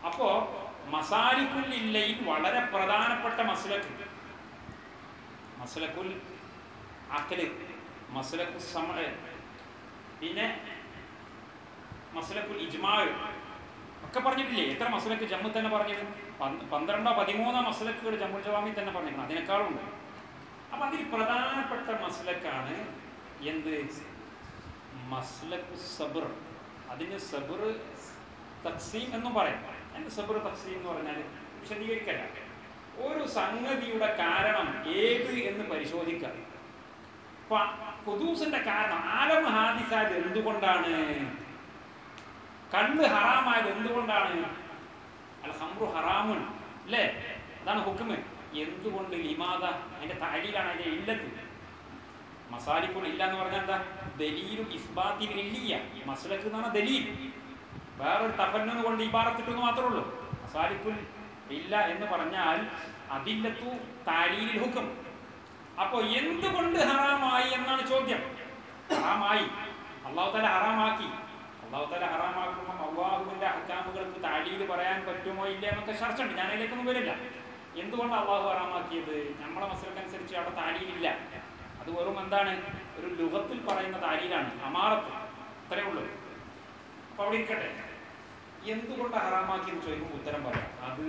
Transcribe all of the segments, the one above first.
അപ്പോ മസാലിക്കുല്ലില്ലയിൽ വളരെ പ്രധാനപ്പെട്ട മസ്ലക്ക് മസ്ലക്കുൽ അക്കല് മസ്ലക്കു സമ പിന്നെ മസ്ലക്കുൽ ഇജ്മാൾ ഒക്കെ പറഞ്ഞിട്ടില്ലേ എത്ര മസ്ലക്ക് ജമ്മു തന്നെ പറഞ്ഞത് പന്ത് പന്ത്രണ്ടോ പതിമൂന്നോ മസ്ലക്കുകൾ ജമ്മുൽ ജവാമി തന്നെ പറഞ്ഞിട്ടുണ്ട് അതിനേക്കാളും ഉണ്ട് അപ്പൊ അതിൽ പ്രധാനപ്പെട്ട മസ്ലക്കാണ് എന്ത് മസ്ലക്കു സബർ അതിന് സബർ തക്സീം എന്നും പറയാം എന്ത് സബർ തക്സീം എന്ന് പറഞ്ഞാൽ വിശദീകരിക്കല്ല ഒരു സംഗതിയുടെ കാരണം ഏത് എന്ന് പരിശോധിക്കുക അപ്പൊ ഹുദൂസിന്റെ കാരണം ആലം ഹാദിസായത് എന്തുകൊണ്ടാണ് കണ്ണ് ഹറാമായത് എന്തുകൊണ്ടാണ് അൽ ഹംറു ഹറാമുൻ അല്ലേ അതാണ് ഹുക്കുമ് എന്തുകൊണ്ട് ലിമാദ അതിന്റെ താലീലാണ് അതിന്റെ ഇല്ലത്ത് മസാലിക്കുൾ ഇല്ല എന്ന് പറഞ്ഞാൽ എന്താ ദലീലും ഇസ്ബാത്തിൽ ഇല്ലിയ മസ്ലക്ക് എന്ന് പറഞ്ഞാൽ ദലീൽ വേറൊരു തഫന്നു കൊണ്ട് ഇബാറത്തിട്ടെന്ന് മാത്രമേ ഉള്ളൂ മസാലിക്കുൽ ഇല്ല എന്ന് പറഞ്ഞാൽ അതില്ലത്തു താലീലിൽ ഹുക്കും അപ്പോ എന്തുകൊണ്ട് ഹറാമായി എന്നാണ് ചോദ്യം ഹറാമായി അള്ളാഹു തല ഹറാമാക്കി അള്ളാഹു തല ഹറാമാക്കുമ്പോൾ അള്ളാഹുവിന്റെ അഹ്കാമുകൾക്ക് താലീല് പറയാൻ പറ്റുമോ ഇല്ല എന്നൊക്കെ ചർച്ച ഉണ്ട് ഞാൻ അതിലേക്കൊന്നും വരില്ല എന്തുകൊണ്ട് അള്ളാഹു ഹറാമാക്കിയത് നമ്മളെ മസലക്കനുസരിച്ച് അവിടെ താലീലില്ല അത് വെറും എന്താണ് ഒരു ലുഹത്തിൽ പറയുന്ന താലീലാണ് അമാറത്ത് അത്രേ ഉള്ളൂ അപ്പൊ അവിടെ ഇരിക്കട്ടെ എന്തുകൊണ്ട് ഹറാമാക്കി എന്ന് ചോദിക്കുമ്പോൾ ഉത്തരം പറയാം അത്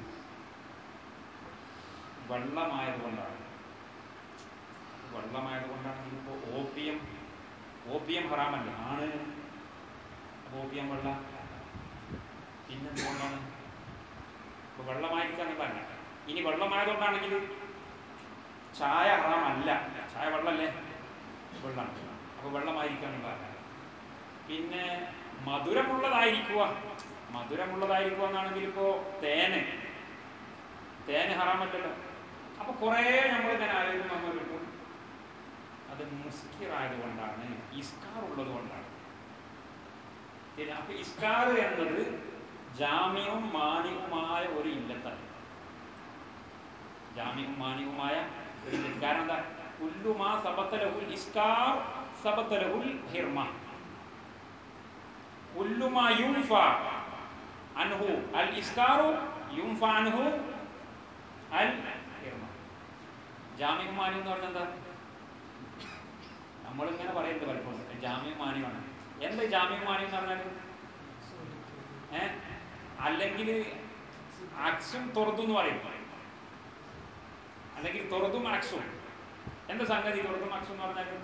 വെള്ളമായതുകൊണ്ടാണ് വെള്ളമായതുകൊണ്ടാണെങ്കിൽ ഇപ്പോൾ ഓപ്പിയം ഓപ്പിയം ഹറാമല്ല ആണ് അപ്പൊ ഓപ്പിയം വെള്ള പിന്നെന്തുകൊണ്ടാണ് ഇപ്പൊ വെള്ളമായിരിക്കാന്നുള്ളതല്ല ഇനി വെള്ളമായതുകൊണ്ടാണെങ്കിൽ ചായ ഹറാമല്ല ചായ വെള്ളമല്ലേ വെള്ളമാണ് അപ്പൊ വെള്ളമായിരിക്കാന്നുള്ളതല്ല പിന്നെ മധുരമുള്ളതായിരിക്കുക മധുരമുള്ളതായിരിക്കുക എന്നാണെങ്കിൽ ഇപ്പോ തേന് തേന് ഹറാമല്ലല്ലോ അപ്പൊ കുറേ നമ്മൾ ഇങ്ങനെ ആലോചിക്കും നമ്മൾ കിട്ടും അത് മുസ്കിറായതുകൊണ്ടാണ് ഇസ്കാർ ഉള്ളത് കൊണ്ടാണ് പിന്നെ അപ്പൊ ഇസ്കാർ എന്നത് ജാമ്യവും മാന്യവുമായ ഒരു ഇല്ലത്താണ് ജാമ്യവും മാന്യവുമായ ഒരു ഇല്ലത്ത് കാരണം എന്താ കുല്ലുമാ സബത്തലഹുൽ ഇസ്കാർ സബത്തലഹുൽ ഹിർമ കുല്ലുമാ യുംഫ അൻഹു അൽ ഇസ്കാറു യുംഫ അൻഹു അൽ ഹിർമ ജാമ്യവും മാന്യം എന്ന് പറഞ്ഞാൽ എന്താ നമ്മളിങ്ങനെ പറയുന്നത് പലപ്പോഴും ജാമ്യം മാന്യമാണ് എന്താ ജാമ്യം മാന്യം എന്ന് പറഞ്ഞാൽ ഏ അല്ലെങ്കിൽ അക്സും തുറന്നു എന്ന് പറയും അല്ലെങ്കിൽ തുറതും അക്സും എന്താ സംഗതി തുറതും അക്സും എന്ന് പറഞ്ഞാൽ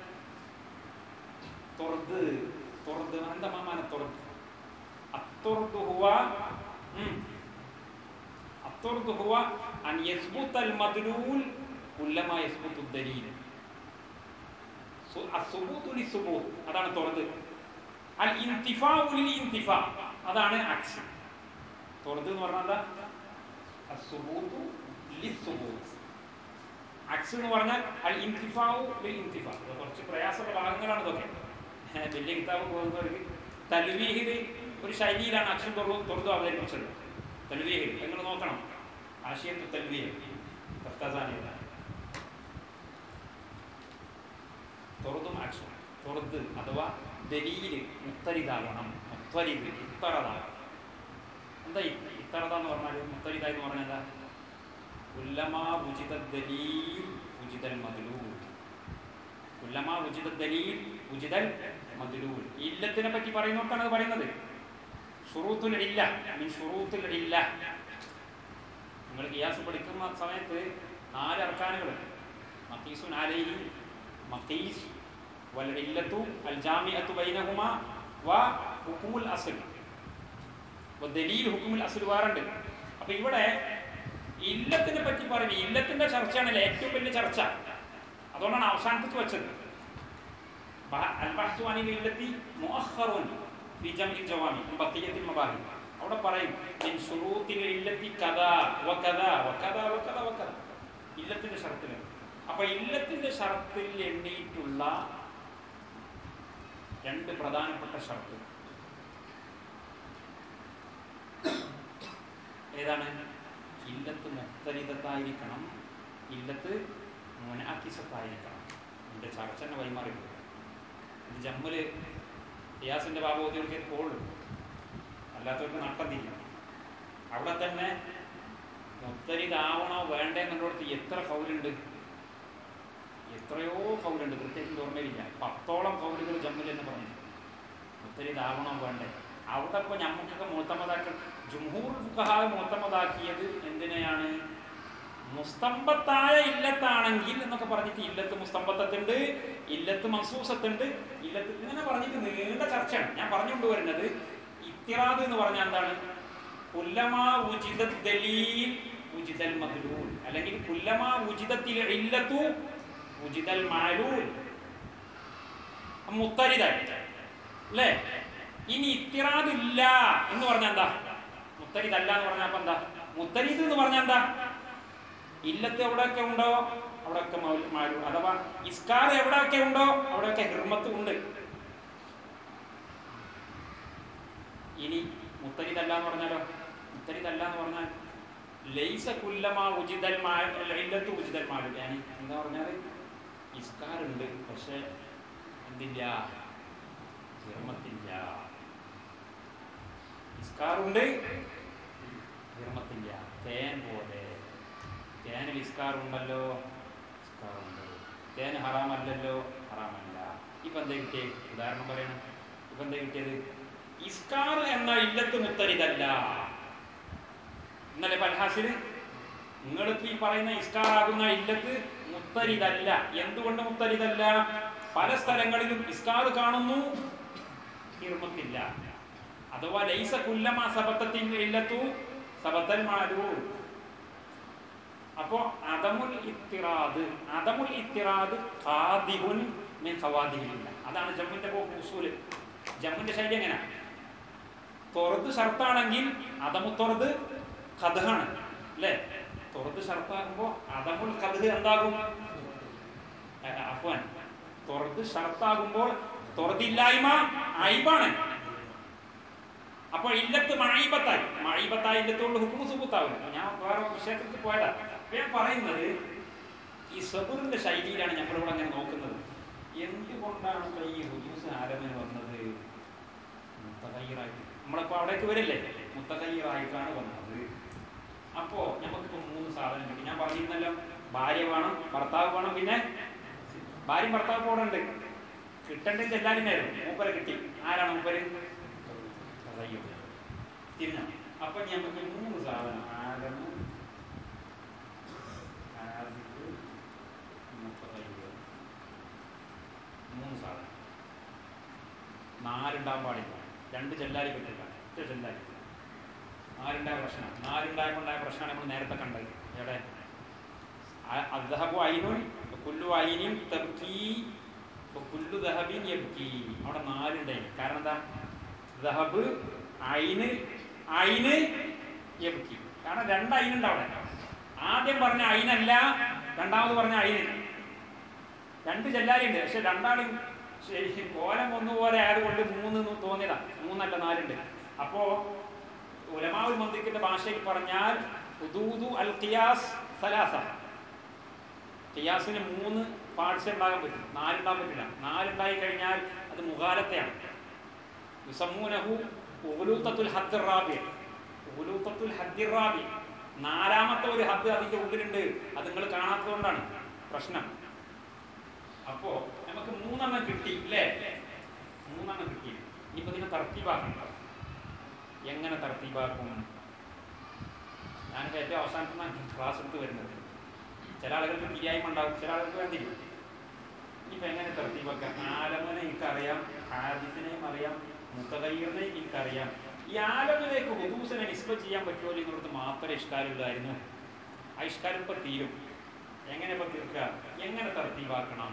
തുറത് തുറത് എന്താ മാമാന തുറത് അത്തുറത്ത് ഹുവ അത്തുറത്ത് ഹുവ അൻ യസ്ബുത്തൽ മദ്ലൂൽ കുല്ലമാ യസ്ബുത്തു ദലീൽ അസുബൂത്തുലി സുബൂത്ത് അതാണ് തുറത് അൽ ഇൻതിഫാ ഉലി ഇൻതിഫാ അതാണ് അക്സ് തുറത് എന്ന് പറഞ്ഞാൽ എന്താ അസുബൂത്തു ലി സുബൂത്ത് അക്സ് എന്ന് പറഞ്ഞാൽ അൽ ഇൻതിഫാവു ലിൽ ഇൻതിഫാ അത് കുറച്ച് പ്രയാസമുള്ള ഭാഗങ്ങളാണ് ഇതൊക്കെ വലിയ കിതാബ് പോകുന്നവർക്ക് തൽവീഹിൽ ഒരു ശൈലിയിലാണ് അക്സും തുറവും തുറതും അവതരിപ്പിച്ചത് തൽവീഹിൽ നിങ്ങൾ നോക്കണം ആശയത്തു തൽവീഹ് തഫ്താസാനിയുടെ തുറതും അക്സും തുറത് അഥവാ ദലീല് മുത്തരിതാകണം മുത്തരിത് ഇത്തറതാകണം എന്താ ഇത്തറത എന്ന് പറഞ്ഞാൽ മുത്തരിത എന്ന് പറഞ്ഞാൽ എന്താ കുല്ലമാ ഉചിത ദലീൽ ഉചിതൽ മതിലൂൽ കുല്ലമാ ഉചിത ദലീൽ ഉചിതൽ മതിലൂൽ ഇല്ലത്തിനെ പറ്റി പറയുന്നോട്ടാണ് അത് പറയുന്നത് ഷുറൂത്തുൽ ഇല്ല മീൻ ഷുറൂത്തുൽ ഇല്ല നിങ്ങൾ ഖിയാസ് പഠിക്കുന്ന സമയത്ത് നാല് അർക്കാനുകൾ മക്കീസുൻ അലൈഹി മഖീസ് വൽ ഇല്ലത്തു അൽ ജാമിഅത്തു ബൈനഹുമ വ ഹുക്കുമുൽ അസ്ൽ വ ദലീൽ ഹുക്കുമുൽ അസ്ൽ വേറുണ്ട് അപ്പൊ ഇവിടെ ഇല്ലത്തിനെ പറ്റി പറഞ്ഞു ഇല്ലത്തിന്റെ ചർച്ചയാണല്ലോ ഏറ്റവും വലിയ ചർച്ച അതുകൊണ്ടാണ് അവസാനത്തേക്ക് വെച്ചത് അൽ-ബഹ്സു അനിൽ ഇല്ലത്തി മുഅഖറൂൻ ഫി ജംഇൽ ജവാമി ബഖിയത്തിൽ മബാഹി അവിടെ പറയും മിൻ ശുറൂത്തിൽ ഇല്ലത്തി കദാ വ കദാ വ കദാ വ കദാ വ കദാ ഇല്ലത്തിന്റെ ഷർത്തുകൾ അപ്പൊ ഇല്ലത്തിന്റെ ഷർത്തിൽ എണ്ണിയിട്ടുള്ള രണ്ട് പ്രധാനപ്പെട്ട ഷർത്ത് ഏതാണ് ഇല്ലത്ത് മുക്തരിതത്തായിരിക്കണം ഇല്ലത്ത് മുനാക്കിസത്തായിരിക്കണം എൻ്റെ ചർച്ച തന്നെ വൈമാറിപ്പോയി ഇത് ജമ്മല് റിയാസിന്റെ ബാബോദ്യർക്ക് പോളൂ അല്ലാത്തവർക്ക് നട്ടം തിരിക്കണം അവിടെ തന്നെ മുത്തരിതാവണോ വേണ്ടേ എന്നുള്ളിടത്ത് എത്ര കൗലുണ്ട് എത്രയോ കൗലുണ്ട് കൃത്യത്തിൽ ഓർമ്മയില്ല പത്തോളം കൗലുകൾ ജമ്മിൽ തന്നെ പറഞ്ഞു മുത്തരിതാവണോ വേണ്ടേ അവിടെ ഇപ്പോൾ നമുക്കൊക്കെ മൂത്തമതാക്ക ജുംഹൂർ ഫുഖഹാ മൂത്തമതാക്കിയത് എന്തിനെയാണ് മുസ്തമ്പത്തായ ഇല്ലത്താണെങ്കിൽ എന്നൊക്കെ പറഞ്ഞിട്ട് ഇല്ലത്ത് മുസ്തമ്പത്തത്തുണ്ട് ഇല്ലത്ത് മൻസൂസത്തുണ്ട് ഇല്ലത്ത് ഇങ്ങനെ പറഞ്ഞിട്ട് നീണ്ട ചർച്ചയാണ് ഞാൻ പറഞ്ഞുകൊണ്ട് വരുന്നത് ഇത്തിറാദ് എന്ന് പറഞ്ഞാൽ എന്താണ് കുല്ലമാ ഉജിത ദലീൽ ഉജിതൽ മദ്ലൂൽ അല്ലെങ്കിൽ കുല്ലമാ ഉജിതത്തിൽ ഇല്ലത്തു ഉജിതൽ മാലൂൽ മുത്തരിതായി അല്ലേ ഇനി ഇത്തിറാദ് ഇല്ല എന്ന് പറഞ്ഞാൽ എന്താ മുത്തരിദല്ല എന്ന് പറഞ്ഞാൽ അപ്പൊ എന്താ മുത്തരിദ് എന്ന് പറഞ്ഞാൽ എന്താ ഇല്ലത്ത് എവിടെയൊക്കെ ഉണ്ടോ അവിടെയൊക്കെ മാലു അഥവാ ഇസ്കാർ എവിടെയൊക്കെ ഉണ്ടോ അവിടെയൊക്കെ ഹിർമത്ത് ഉണ്ട് ഇനി മുത്തരിദല്ല എന്ന് പറഞ്ഞാലോ മുത്തരിദല്ല എന്ന് പറഞ്ഞാൽ ലൈസ കുല്ലമാ ഉജിതൽ ഇല്ലത്ത് ഉജിതൽ മാലു ഞാൻ എന്താ പറഞ്ഞാൽ ഇസ്കാർ ഉണ്ട് പക്ഷെ എന്തില്ല ഹിർമത്തില്ല ഇസ്കാറുണ്ട് ഹിർമത്തില്ല തേൻ പോലെ തേനിൽ ഇസ്കാറുണ്ടല്ലോ ഇസ്കാറുണ്ട് തേൻ ഹറാമല്ലല്ലോ ഹറാമല്ല ഇപ്പൊ എന്താ കിട്ടിയത് ഉദാഹരണം പറയണം ഇപ്പൊ എന്താ കിട്ടിയത് ഇസ്കാർ എന്ന ഇല്ലത്ത് മുത്തരിതല്ല ഇന്നലെ പൽഹാസിൽ നിങ്ങളിപ്പോ ഈ പറയുന്ന ഇസ്കാറാകുന്ന ഇല്ലത്ത് മുത്തരിതല്ല എന്തുകൊണ്ട് മുത്തരിതല്ല പല സ്ഥലങ്ങളിലും ഇസ്കാർ കാണുന്നു ഹിർമത്തില്ല അഥവാ ലൈസ കുല്ലമാ സബത്തത്തിന്റെ ഇല്ലത്തു സബത്തൽ മാലൂർ അപ്പോ അദമുൽ ഇത്തിറാദ് അദമുൽ ഇത്തിറാദ് ഖാദിഹുൻ മിൻ ഖവാദിഹില്ല അതാണ് ജമ്മിന്റെ ഉസൂല് ജമ്മിന്റെ ശൈലി എങ്ങനെ തുറത്ത് ഷർത്താണെങ്കിൽ അദമു തുറത് ഖദഹാണ് അല്ലേ തുറത്ത് ഷർത്താകുമ്പോ അദമുൽ ഖദ് എന്താകും അഫ്വാൻ തുറത്ത് ഷർത്താകുമ്പോൾ തുറതില്ലായ്മ ഐബാണ് അപ്പോൾ ഇല്ലത്ത് മഴീബത്തായി മഴീബത്തായി ഇല്ലത്തോണ്ട് ഹുക്കുമു സുബുത്താവില്ല ഞാൻ വേറെ വിഷയത്തിലേക്ക് പോയതാ അപ്പൊ ഞാൻ പറയുന്നത് ഈ സബുറിന്റെ ശൈലിയിലാണ് നമ്മളിവിടെ അങ്ങനെ നോക്കുന്നത് എന്തുകൊണ്ടാണ് ഇപ്പൊ ഈ ഹുദൂസ് ആരംഭം വന്നത് മുത്തകയ്യറായിട്ട് നമ്മളിപ്പോ അവിടേക്ക് വരില്ലേ മുത്തകയ്യറായിട്ടാണ് വന്നത് അപ്പോ നമുക്കിപ്പോ മൂന്ന് സാധനം കിട്ടി ഞാൻ പറഞ്ഞിരുന്നല്ലോ ഭാര്യ വേണം ഭർത്താവ് വേണം പിന്നെ ഭാര്യയും ഭർത്താവ് കൂടെ ഉണ്ട് കിട്ടേണ്ടത് എല്ലാവരും നേരം മൂപ്പരെ കിട്ടി ആരാണ് മൂപ്പര് തകയ്യും തിരിഞ്ഞോ അപ്പൊ നമുക്ക് മൂന്ന് സാധനം ആലമ് ആദിക്ക് മുത്തകയ്യർ മൂന്ന് സാധനം നാലുണ്ടാവാൻ പാടില്ല രണ്ട് ചെല്ലാരി പറ്റില്ല ഒറ്റ ചെല്ലാരി നാലുണ്ടായ പ്രശ്നം നാലുണ്ടായപ്പോണ്ടായ പ്രശ്നമാണ് നമ്മൾ നേരത്തെ കണ്ടത് എവിടെ അദ്ഹബു ഐനുൻ കുല്ലു ഐനിൻ തബ്കി കുല്ലു ദഹബിൻ യബ്കി അവിടെ നാലുണ്ടായി കാരണം എന്താ ദഹബ് ഐന് ഐന് യബ്കി കാരണം രണ്ട് ഐനുണ്ട് അവിടെ ആദ്യം പറഞ്ഞ ഐനല്ല രണ്ടാമത് പറഞ്ഞ ഐന് രണ്ട് ചെല്ലാരിയുണ്ട് പക്ഷെ രണ്ടാളും ശരി കോലം ഒന്നുപോലെ ആയതുകൊണ്ട് മൂന്ന് തോന്നിയതാ മൂന്നല്ല നാലുണ്ട് അപ്പോ ഉലമാവുൽ മന്ദിക്കിന്റെ ഭാഷയിൽ പറഞ്ഞാൽ ഹുദൂദു അൽ ഖിയാസ് സലാസ ഖിയാസിന് മൂന്ന് പാർട്സ് ഉണ്ടാകാൻ പറ്റും നാലുണ്ടാകാൻ പറ്റില്ല നാലുണ്ടായി കഴിഞ്ഞാൽ അത് മുഖാലത്തെയാണ് യുസമ്മൂനഹു ഉഹുലൂത്തത്തുൽ ഹദ്ദ് റാബി ഉഹുലൂത്തത്തുൽ ഹദ്ദി റാബി നാലാമത്തെ ഒരു ഹദ് അതിന്റെ ഉള്ളിലുണ്ട് അത് നിങ്ങൾ കാണാത്തതുകൊണ്ടാണ് പ്രശ്നം അപ്പോ നമുക്ക് മൂന്നെണ്ണം കിട്ടി അല്ലേ മൂന്നെണ്ണം കിട്ടി ഇനിയിപ്പോ ഇതിനെ തർത്തീബാക്കണം എങ്ങനെ തർത്തീബാക്കും ഞാനിപ്പോ ഏറ്റവും അവസാനത്തെ ക്ലാസ് എടുത്ത് വരുന്നത് ചില ആളുകൾക്ക് തിരിയായ്മ ഉണ്ടാവും ചില ആളുകൾക്ക് വേണ്ടില്ല ഇനിയിപ്പോ എങ്ങനെ തർത്തീബാക്കാം ആലമനെ എനിക്കറിയാം ഹാദിസിനെയും അറിയാം മുത്തകയ്യറിനെ എനിക്കറിയാം ഈ ആലമിലേക്ക് ഹുദൂസിനെ നിസ്ബ ചെയ്യാൻ പറ്റുമോ എന്നുള്ളത് മാത്രമേ ഇഷ്കാരമുള്ളായിരുന്നു ആ ഇഷ്കാരം ഇപ്പൊ തീരും എങ്ങനെ ഇപ്പൊ തീർക്കുക എങ്ങനെ തർത്തീബാക്കണം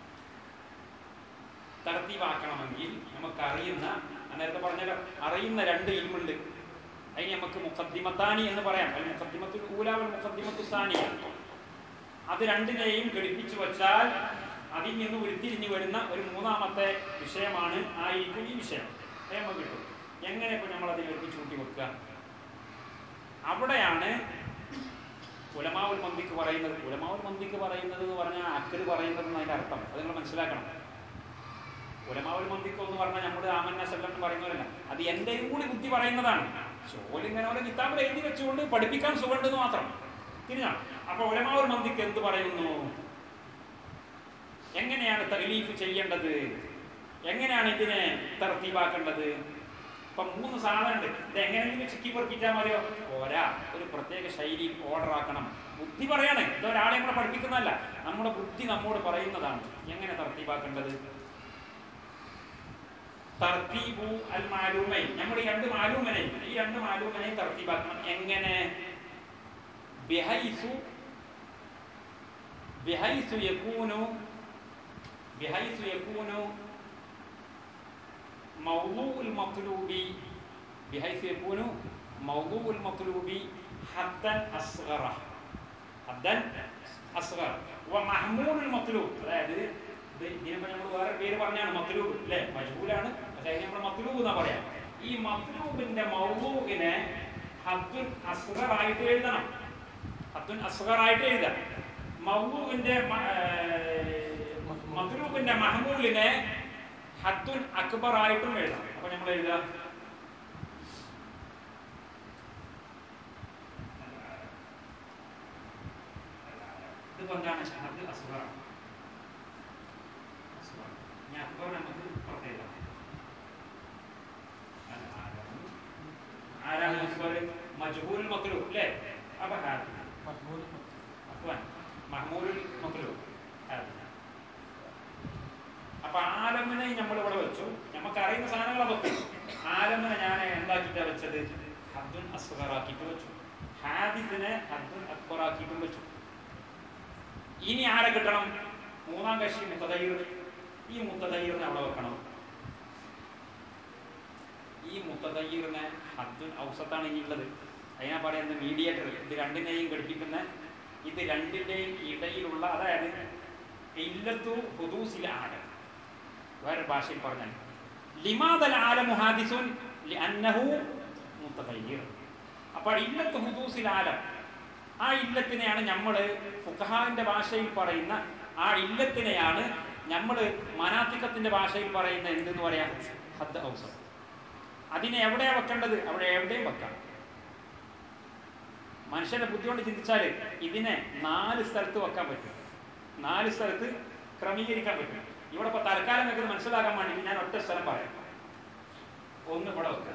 തർത്തീബാക്കണമെങ്കിൽ നമുക്ക് അറിയുന്ന നേരത്തെ പറഞ്ഞല്ലോ അറിയുന്ന രണ്ട് ഇൽമുണ്ട് അതിന് നമുക്ക് മുഖദ്ദിമത്താനി എന്ന് പറയാം അൽ മുഖദ്ദിമത്തുൽ ഊലാവൽ മുഖദ്ദിമത്തു സാനിയ അത് രണ്ടിനെയും ഘടിപ്പിച്ചു വച്ചാൽ അതിൽ നിന്ന് ഉരുത്തിരിഞ്ഞു വരുന്ന ഒരു മൂന്നാമത്തെ വിഷയമാണ് ആയിരിക്കും ഈ വിഷയം അത് നമുക്ക് കിട്ടും എങ്ങനെ ഇപ്പൊ നമ്മൾ അതിനെ ഒരുമിച്ച് കൂട്ടി വെക്കുക അവിടെയാണ് ഉലമാവുൽ മന്ദിക്ക് പറയുന്നത് ഉലമാവുൽ മന്ദിക്ക് പറയുന്നത് എന്ന് പറഞ്ഞാൽ അക്കല് പറയുന്നത് അതിന്റെ അർത്ഥം അത് നിങ്ങൾ മനസ്സിലാക്കണം ഉലമാവുൽ മന്ദിക്ക് എന്ന് പറഞ്ഞാൽ നമ്മുടെ ആമന്ന സെല്ലം എന്ന് പറയുന്നവരല്ല അത് എന്റെയും കൂടി ബുദ്ധി പറയുന്നതാണ് ചോലിങ്ങനെ ഓരോ കിതാബിൽ എഴുതി വെച്ചുകൊണ്ട് പഠിപ്പിക്കാൻ സുഖമുണ്ടെന്ന് മാത്രം തിരിഞ്ഞോ അപ്പൊ ഒലമാവൂർ മന്ദിക്ക് എന്ത് പറയുന്നു എങ്ങനെയാണ് തലീഫ് ചെയ്യേണ്ടത് എങ്ങനെയാണ് ഇതിനെ തർത്തീവാക്കേണ്ടത് ഇപ്പൊ മൂന്ന് സാധനമുണ്ട് ഇത് എങ്ങനെയെങ്കിലും ചിക്കി പൊറുക്കിച്ചാൽ മതിയോ പോരാ ഒരു പ്രത്യേക ശൈലിയിൽ ഓർഡർ ആക്കണം ബുദ്ധി പറയാണ് ഇത് ഒരാളെ നമ്മളെ പഠിപ്പിക്കുന്നതല്ല നമ്മുടെ ബുദ്ധി നമ്മോട് പറയുന്നതാണ് എങ്ങനെ തർത്തീവാക്കേണ്ടത് തർത്തീബു അൽ മാലൂമൈ നമ്മൾ ഈ രണ്ട് മാലൂമനെയും ഈ രണ്ട് മാലൂമനെയും തർത്തീബാക്കണം എങ്ങനെ ബിഹൈസു ബിഹൈസു യകൂനു ബിഹൈസു യകൂനു موضوع المطلوب بحيث يكون موضوع المطلوب حدا أصغر حدا أصغر ومحمول المطلوب അതായത് ഇത് ഇതിനിപ്പോ നമ്മൾ വേറെ പേര് പറഞ്ഞാണ് മത്ലൂബ് അല്ലേ മജ്ബൂലാണ് പക്ഷെ അതിന് നമ്മൾ മത്ലൂബ് എന്നാ പറയാം ഈ മത്ലൂബിന്റെ മൗലൂബിനെ ഹദ്ദുൻ അസ്ഗർ ആയിട്ട് എഴുതണം ഹദ്ദുൻ അസ്ഗർ ആയിട്ട് എഴുതാം മൗലൂബിന്റെ മത്ലൂബിന്റെ മഹമൂലിനെ ഹദ്ദുൻ അക്ബർ ആയിട്ടും എഴുതാം അപ്പൊ നമ്മൾ എഴുതുക ഇതിപ്പോ എന്താണ് ഹദ് അസ്ഗർ ഇനി അക്ബർ നമുക്ക് പുറത്തേക്കാം ആരാണ് അക്ബർ മജ്ഹൂൽ മക്ലൂബ് അല്ലേ അപ്പൊ ഹാദ് അഫ്വാൻ മഹ്മൂലുൽ മക്ലൂബ് ഹാദ് അപ്പൊ ആലമിനെ നമ്മൾ ഇവിടെ വെച്ചു നമുക്ക് അറിയുന്ന സാധനങ്ങളെ വെക്കും ആലമിനെ ഞാൻ എന്താക്കിട്ടാ വെച്ചത് ഹദ്ദുൻ അസ്ഗറാക്കിയിട്ട് വെച്ചു ഹാദിസിനെ ഹദ്ദുൻ അക്ബറാക്കിയിട്ടും വെച്ചു ഇനി ആരെ കിട്ടണം മൂന്നാം കക്ഷി മുത്തതയ്യർ ഈ മുത്തതയ്യറിനെ അവിടെ വെക്കണം ഈ മുത്തതയ്യറിനെ ഹദ്ദുൻ ഔസത്താണ് ഇനി ഉള്ളത് അതിനാ പറയുന്നത് മീഡിയേറ്റർ ഇത് രണ്ടിനെയും ഘടിപ്പിക്കുന്ന ഇത് രണ്ടിന്റെയും ഇടയിലുള്ള അതായത് ഇല്ലത്തു ഹുദൂസിൽ ആലം വേറെ ഭാഷയിൽ പറഞ്ഞാൽ ലിമാദൽ ആലമു ഹാദിസുൻ ലിഅന്നഹു മുത്തഗയ്യിർ അപ്പോൾ ഇല്ലത്ത് ഹുദൂസിൽ ആലം ആ ഇല്ലത്തിനെയാണ് നമ്മൾ ഫുഖഹാന്റെ ഭാഷയിൽ പറയുന്ന ആ ഇല്ലത്തിനെയാണ് നമ്മൾ മനാത്തിക്കത്തിന്റെ ഭാഷയിൽ പറയുന്ന എന്തെന്ന് പറയാം ഹദ് ഔസം അതിനെ എവിടെയാ വെക്കേണ്ടത് അവിടെ എവിടെയും വെക്കാം മനുഷ്യന്റെ ബുദ്ധി കൊണ്ട് ചിന്തിച്ചാൽ ഇതിനെ നാല് സ്ഥലത്ത് വെക്കാൻ പറ്റും നാല് സ്ഥലത്ത് ക്രമീകരിക്കാൻ പറ്റും ഇവിടെ ഇപ്പൊ തൽക്കാലം വെക്കുന്നത് മനസ്സിലാക്കാൻ വേണ്ടി ഞാൻ ഒറ്റ സ്ഥലം പറയാം ഒന്ന് ഇവിടെ വെക്കുക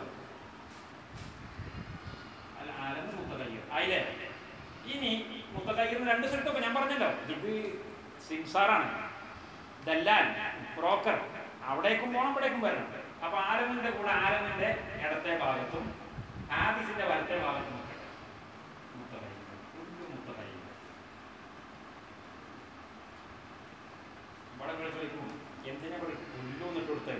അല്ല ആലന്ന് മുത്തകയ്യർ ആയില്ലേ ഇനി മുത്തകയ്യറിന് രണ്ട് സ്ഥലത്ത് വെക്കാം ഞാൻ പറഞ്ഞല്ലോ ഇത് സിംസാറാണ് ദല്ലാൽ ബ്രോക്കർ അവിടേക്കും പോകണം ഇവിടേക്കും വരണം അപ്പൊ ആലമിന്റെ കൂടെ ആലമിന്റെ ഇടത്തെ ഭാഗത്തും ആദിസിന്റെ വലത്തെ ഭാഗത്തും വെക്കട്ടെ മുത്തകയ്യർ കുല്ലു മുത്തകയ്യർ ഇവിടെ നിങ്ങൾ ചോദിക്കും എന്തിനാ ഇവിടെ പുല്ലു എന്നിട്ട് കൊടുത്തത്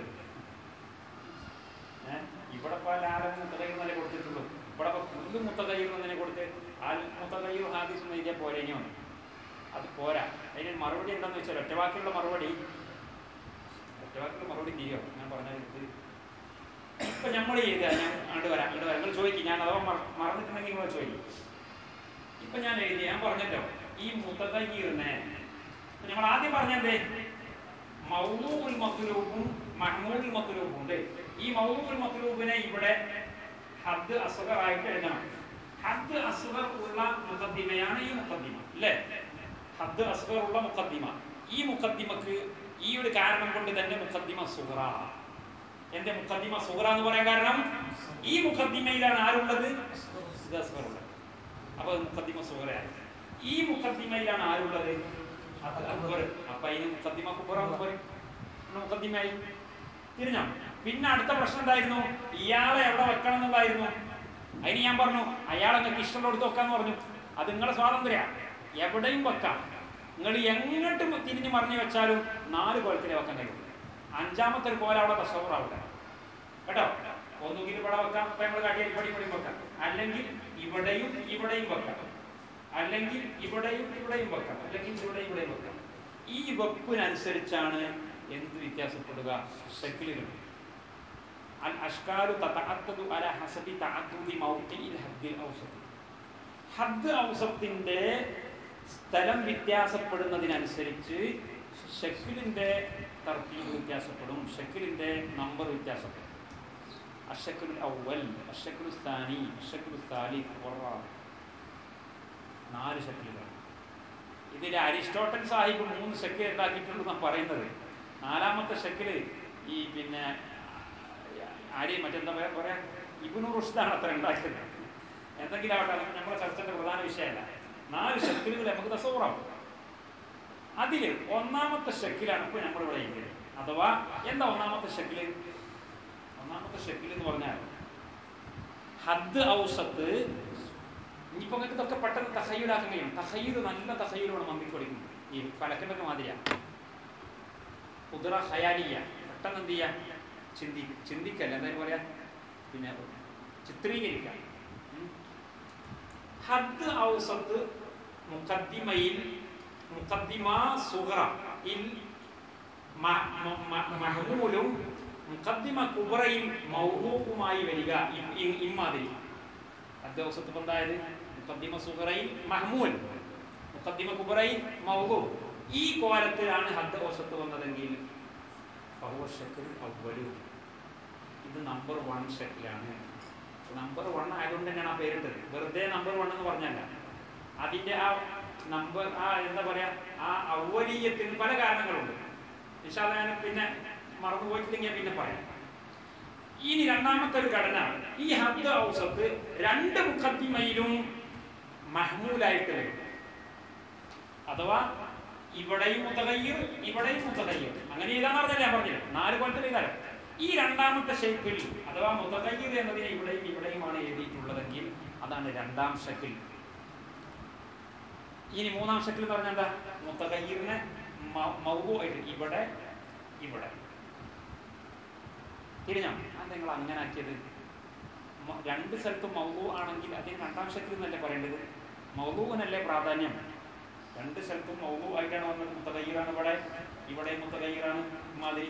ഏഹ് ഇവിടെ ഇപ്പൊ ആലം മുത്തകയ്യർ എന്നല്ലേ കൊടുത്തിട്ടുള്ളൂ ഇവിടെ ഇപ്പൊ പുല്ലു മുത്തകയ്യർ എന്നതിനെ കൊടുത്ത് ആൽ മുത്തകയ്യർ ഹാദിസ് എന്ന് എഴുതിയാൽ പോരെ ഇനി വന്നു അത് പോരാ അതിന് മറുപടി എന്താണെന്ന് വെച്ചാൽ ഒറ്റവാക്കിയുള്ള മറുപടി ഒറ്റവാക്കിയുള്ള മറുപടി തീയോ ഞാൻ പറഞ്ഞാൽ ഇത് ഇപ്പൊ നമ്മൾ ചെയ്ത ഞാൻ അങ്ങോട്ട് വരാം അങ്ങോട്ട് വരാം നിങ്ങൾ ചോദിക്കും ഞാൻ അഥവാ മറ- മറന്നിട്ടുണ്ടെങ്കിൽ നിങ്ങൾ ചോദിക്കും ഇപ്പൊ ഞാൻ എഴുതി ഞാൻ പറഞ്ഞല്ലോ ഈ മുത്തകയ്യറിനെ നമ്മൾ ആദ്യം പറഞ്ഞതേ മൗലൂൽ മത്ലൂബും മഹ്മൂദുൽ മത്ലൂബും ഉണ്ട് ഈ മൗലൂൽ മത്ലൂബിനെ ഇവിടെ ഹദ് അസ്ഗർ ആയിട്ട് എഴുതണം ഹദ് അസ്ഗർ ഉള്ള മുഖദ്ദിമയാണ് ഈ മുഖദ്ദിമ അല്ലേ ഹദ് അസ്ഗർ ഉള്ള മുഖദ്ദിമ ഈ മുഖദ്ദിമക്ക് ഈ ഒരു കാരണം കൊണ്ട് തന്നെ മുഖദ്ദിമ സുഹറ എന്റെ മുഖദ്ദിമ സുഹറ എന്ന് പറയാൻ കാരണം ഈ മുഖദ്ദിമയിലാണ് ആരുള്ളത് ഇത് അസ്ഗർ ഉള്ളത് അപ്പൊ അത് മുഖദ്ദിമ സുഹറയായി ഈ മുഖദ്ദിമയിലാണ് ആരുള്ളത് അത് അക്ബർ അപ്പൊ അതിന് മുഖദ്ദിമ കുബറ എന്ന് പറയും പിന്നെ മുഖദ്ദിമയായി തിരിഞ്ഞോ പിന്നെ അടുത്ത പ്രശ്നം എന്തായിരുന്നു ഇയാളെ എവിടെ വെക്കണം എന്നുള്ളതായിരുന്നു അതിന് ഞാൻ പറഞ്ഞു അയാൾ നിങ്ങൾക്ക് ഇഷ്ടമുള്ളിടത്ത് വെക്കാന്ന് പറഞ്ഞു അത് നിങ്ങളുടെ സ്വാതന്ത്ര്യ എവിടെയും വെക്കാം നിങ്ങൾ എങ്ങോട്ടും തിരിഞ്ഞു മറിഞ്ഞു വെച്ചാലും നാല് കോലത്തിലേ വെക്കാൻ കഴിയും അഞ്ചാമത്തെ ഒരു കോല അവിടെ തസവർ അവിടെ കേട്ടോ ഒന്നുകിൽ ഇവിടെ വെക്കാം ഇപ്പൊ നമ്മൾ കാട്ടിയാൽ ഇവിടെ ഇവിടെയും വെക്കാം അല്ലെങ്കിൽ ഇവിടെയും ഇവിടെയും വെക്കാം അല്ലെങ്കിൽ ഇവിടെയും ഇവിടെയും വെക്കാം അല്ലെങ്കിൽ ഇവിടെയും ഇവിടെയും വെക്കാം ഈ വെപ്പിനനുസരിച്ചാണ് എന്ത് വ്യത്യാസപ്പെടുക ഷെക്കിലുകൾ അൽ അഷ്കാലു തതഅദ്ദദു അല ഹസബി തഅദ്ദുദി മൗഖിഇൽ ഹദ്ദിൽ ഔസത്തി ഹദ് ഔസത്തിന്റെ സ്ഥലം വ്യത്യാസപ്പെടുന്നതിനനുസരിച്ച് ഷെക്കിലിന്റെ തർത്തീബ് വ്യത്യാസപ്പെടും ഷെക്കിലിന്റെ നമ്പർ വ്യത്യാസപ്പെടും അഷക്കുൽ അവൽ അഷക്കുൽ സ്ഥാനി അഷക്കുൽ സാലിഫ് വറാബി നാല് ഷക്കിലുകൾ ഇതിൽ അരിസ്റ്റോട്ടൽ സാഹിബ് മൂന്ന് ഷക്കിൽ ഉണ്ടാക്കിയിട്ടുള്ളൂ എന്നാണ് പറയുന്നത് നാലാമത്തെ ഷക്കിൽ ഈ പിന്നെ ആരെയും മറ്റെന്താ പറയാ പറയാ ഇബിനു റുഷ്ദാണ് അത്ര ഉണ്ടാക്കിയത് എന്തെങ്കിലും ആവട്ടെ അത് നമ്മുടെ ചർച്ചയുടെ പ്രധാന വിഷയമല്ല നാല് ഷക്കിലുകൾ നമുക്ക് തസവറാവും അതിൽ ഒന്നാമത്തെ ഷക്കിലാണ് ഇപ്പോൾ നമ്മളിവിടെ ഇരിക്കുന്നത് അഥവാ എന്താ ഒന്നാമത്തെ ഷക്കില് ഒന്നാമത്തെ ഷക്കിൽ എന്ന് പറഞ്ഞാൽ ഹദ് ഔസത്ത് ഇനിയിപ്പോൾ നിങ്ങൾക്ക് ഇതൊക്കെ പെട്ടെന്ന് തഹയ്യുലാക്കാൻ കഴിയും തഹയ്യുൽ നല്ല തഹയ്യുലാണ് മമ്മിക്ക് പഠിക്കുന്നത് ഈ ഫലക്കിൻ്റെ ഒക്കെ മാതിരിയാണ് കുതിറ ഹയാലിയ പെട്ടെന്ന് എന്ത് ചെയ്യുക ചിന്തി ചിന്തിക്കല്ല എന്തായാലും പറയാ പിന്നെ ചിത്രീകരിക്കാം ഉം. ഹദ് ഔസത്ത് മുഖദ്ദിമയിൽ മുഖദ്ദിമ സുഹറ ഇൽ മ- മ- മ- മഹ്മൂലും മുഖദ്ദിമ കുബറയിൽ മൗഹൂഫുമായി വരിക ഇ- ഇ- ഇമ്മാതിരി ഹദ് ഔസത്ത് ഇപ്പം എന്തായത് മുഖദ്ദിമ സുഹറയിൽ മഹ്മൂൽ മുഖദ്ദിമ കുബറയിൽ മൗഹൂ ഈ കോലത്തിലാണ് ഹദ് ഔസത്ത് വന്നതെങ്കിൽ ഫഹുവ ഷക്കിൽ അവലു ഇത് നമ്പർ വൺ ഷക്കിലാണ് നമ്പർ വൺ ആയതുകൊണ്ട് തന്നെയാണ് ആ പേരിട്ടത് വെറുതെ നമ്പർ വൺ എന്ന് പറഞ്ഞല്ല അതിന്റെ ആ നമ്പർ ആ എന്താ പറയാ ആ ഔവലീയത്തിന് പല കാരണങ്ങളുണ്ട് നിഷാദ ഞാൻ പിന്നെ മറന്നു പോയിട്ടില്ലെങ്കിൽ പിന്നെ പറയാം ഇനി രണ്ടാമത്തെ ഒരു ഘടന ഈ ഹദ് ഔസത്ത് രണ്ട് മുഖദ്ദിമയിലും മഹ്മൂലായിട്ട് വരും അഥവാ ഇവിടെയും മുതകയ്യർ ഇവിടെയും മുതകയ്യർ അങ്ങനെ ഇതാന്ന് പറഞ്ഞാൽ ഞാൻ പറഞ്ഞില്ല നാല് കൊല്ലത്തിൽ ഇതാലും ഈ രണ്ടാമത്തെ ഷെയ്ക്കിൽ അഥവാ മുതകയ്യർ എന്നതിനെ ഇവിടെയും ഇവിടെയുമാണ് എഴുതിയിട്ടുള്ളതെങ്കിൽ അതാണ് രണ്ടാം ഷക്കിൽ ഇനി മൂന്നാം ഷക്കിൽ എന്ന് പറഞ്ഞാൽ എന്താ മുത്തകയ്യറിനെ മൗബു ആയിട്ട് ഇവിടെ ഇവിടെ തിരിഞ്ഞോ അത് നിങ്ങൾ അങ്ങനെ ആക്കിയത് മ- രണ്ട് സ്ഥലത്തും മൗലു ആണെങ്കിൽ അതിന് രണ്ടാം ഷക്കിൽ എന്നല്ലേ പറയേണ്ടത് മൗലൂവിനല്ലേ പ്രാധാന്യം രണ്ട് സ്ഥലത്തും മൗലു ആയിട്ടാണ് വന്നത് മുത്തകയ്യറാണ് ഇവിടെ ഇവിടെ മുത്തകയ്യറാണ് മാതിരി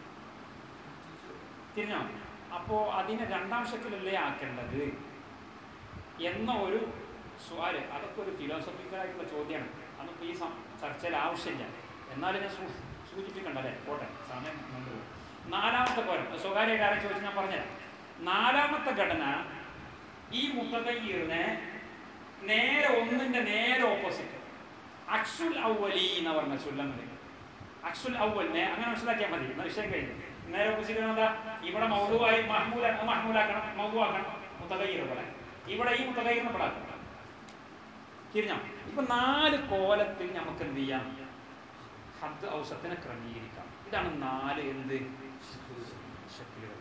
തിരിഞ്ഞോ അപ്പോ അതിനെ രണ്ടാം ഷക്കിലല്ലേ ആക്കേണ്ടത് എന്ന ഒരു സ്വാല് അതൊക്കെ ഒരു ഫിലോസഫിക്കലായിട്ടുള്ള ചോദ്യമാണ് അതൊന്നും ഈ സം- ചർച്ചയിൽ ആവശ്യമില്ല എന്നാലും ഞാൻ സൂ- സൂചിപ്പിക്കണ്ടല്ലേ പോട്ടെ സമയം കൊണ്ടുപോകും നാലാമത്തെ കോലം അത് സ്വകാര്യമായിട്ട് ആരെ ചോദിച്ചു ഞാൻ പറഞ്ഞുതരാം നാലാമത്തെ ഘടന ഈ മുത്തകയ്യറിനെ നേരെ ഒന്നിന്റെ നേരെ ഓപ്പോസിറ്റ് അക്സുൽ ഔവലി എന്ന് പറഞ്ഞ ചൊല്ലുന്നത് അക്സുൽ ഔവലിനെ അങ്ങനെ മനസ്സിലാക്കിയാൽ മതി എന്നാ വിഷയം കഴിഞ്ഞു നേരെ ഓപ്പോസിറ്റ് എന്താ ഇവിടെ മൗലുവായി മഹ്മൂല മഹ്മൂലാക്കണം മൗലുവാക്കണം മുത്തകയ്യർ പോലെ ഇവിടെ ഈ മുത്തകയ്യറിനെ ഇവിടെ ആക്കണം തിരിഞ്ഞോ ഇപ്പൊ നാല് കോലത്തിൽ നമുക്ക് എന്ത് ചെയ്യാം ഹദ് ഔസത്തിനെ ക്രമീകരിക്കാം ഇതാണ് നാല് എന്ത് ഷക്കിലുകൾ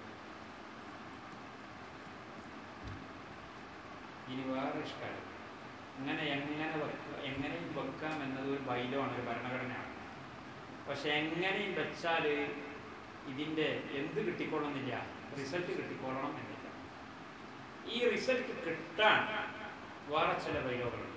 ഇനി വേറെ ഇഷ്ടമല്ല ഇങ്ങനെ എങ്ങനെ വെക്ക എങ്ങനെയും വെക്കാം എന്നത് ഒരു ബൈലോ ആണ് ഒരു ഭരണഘടനയാണ് പക്ഷെ എങ്ങനെയും വെച്ചാൽ ഇതിൻ്റെ എന്ത് കിട്ടിക്കൊള്ളുന്നില്ല റിസൾട്ട് കിട്ടിക്കൊള്ളണം എന്നില്ല ഈ റിസൾട്ട് കിട്ടാൻ വേറെ ചില ബൈലോകളുണ്ട്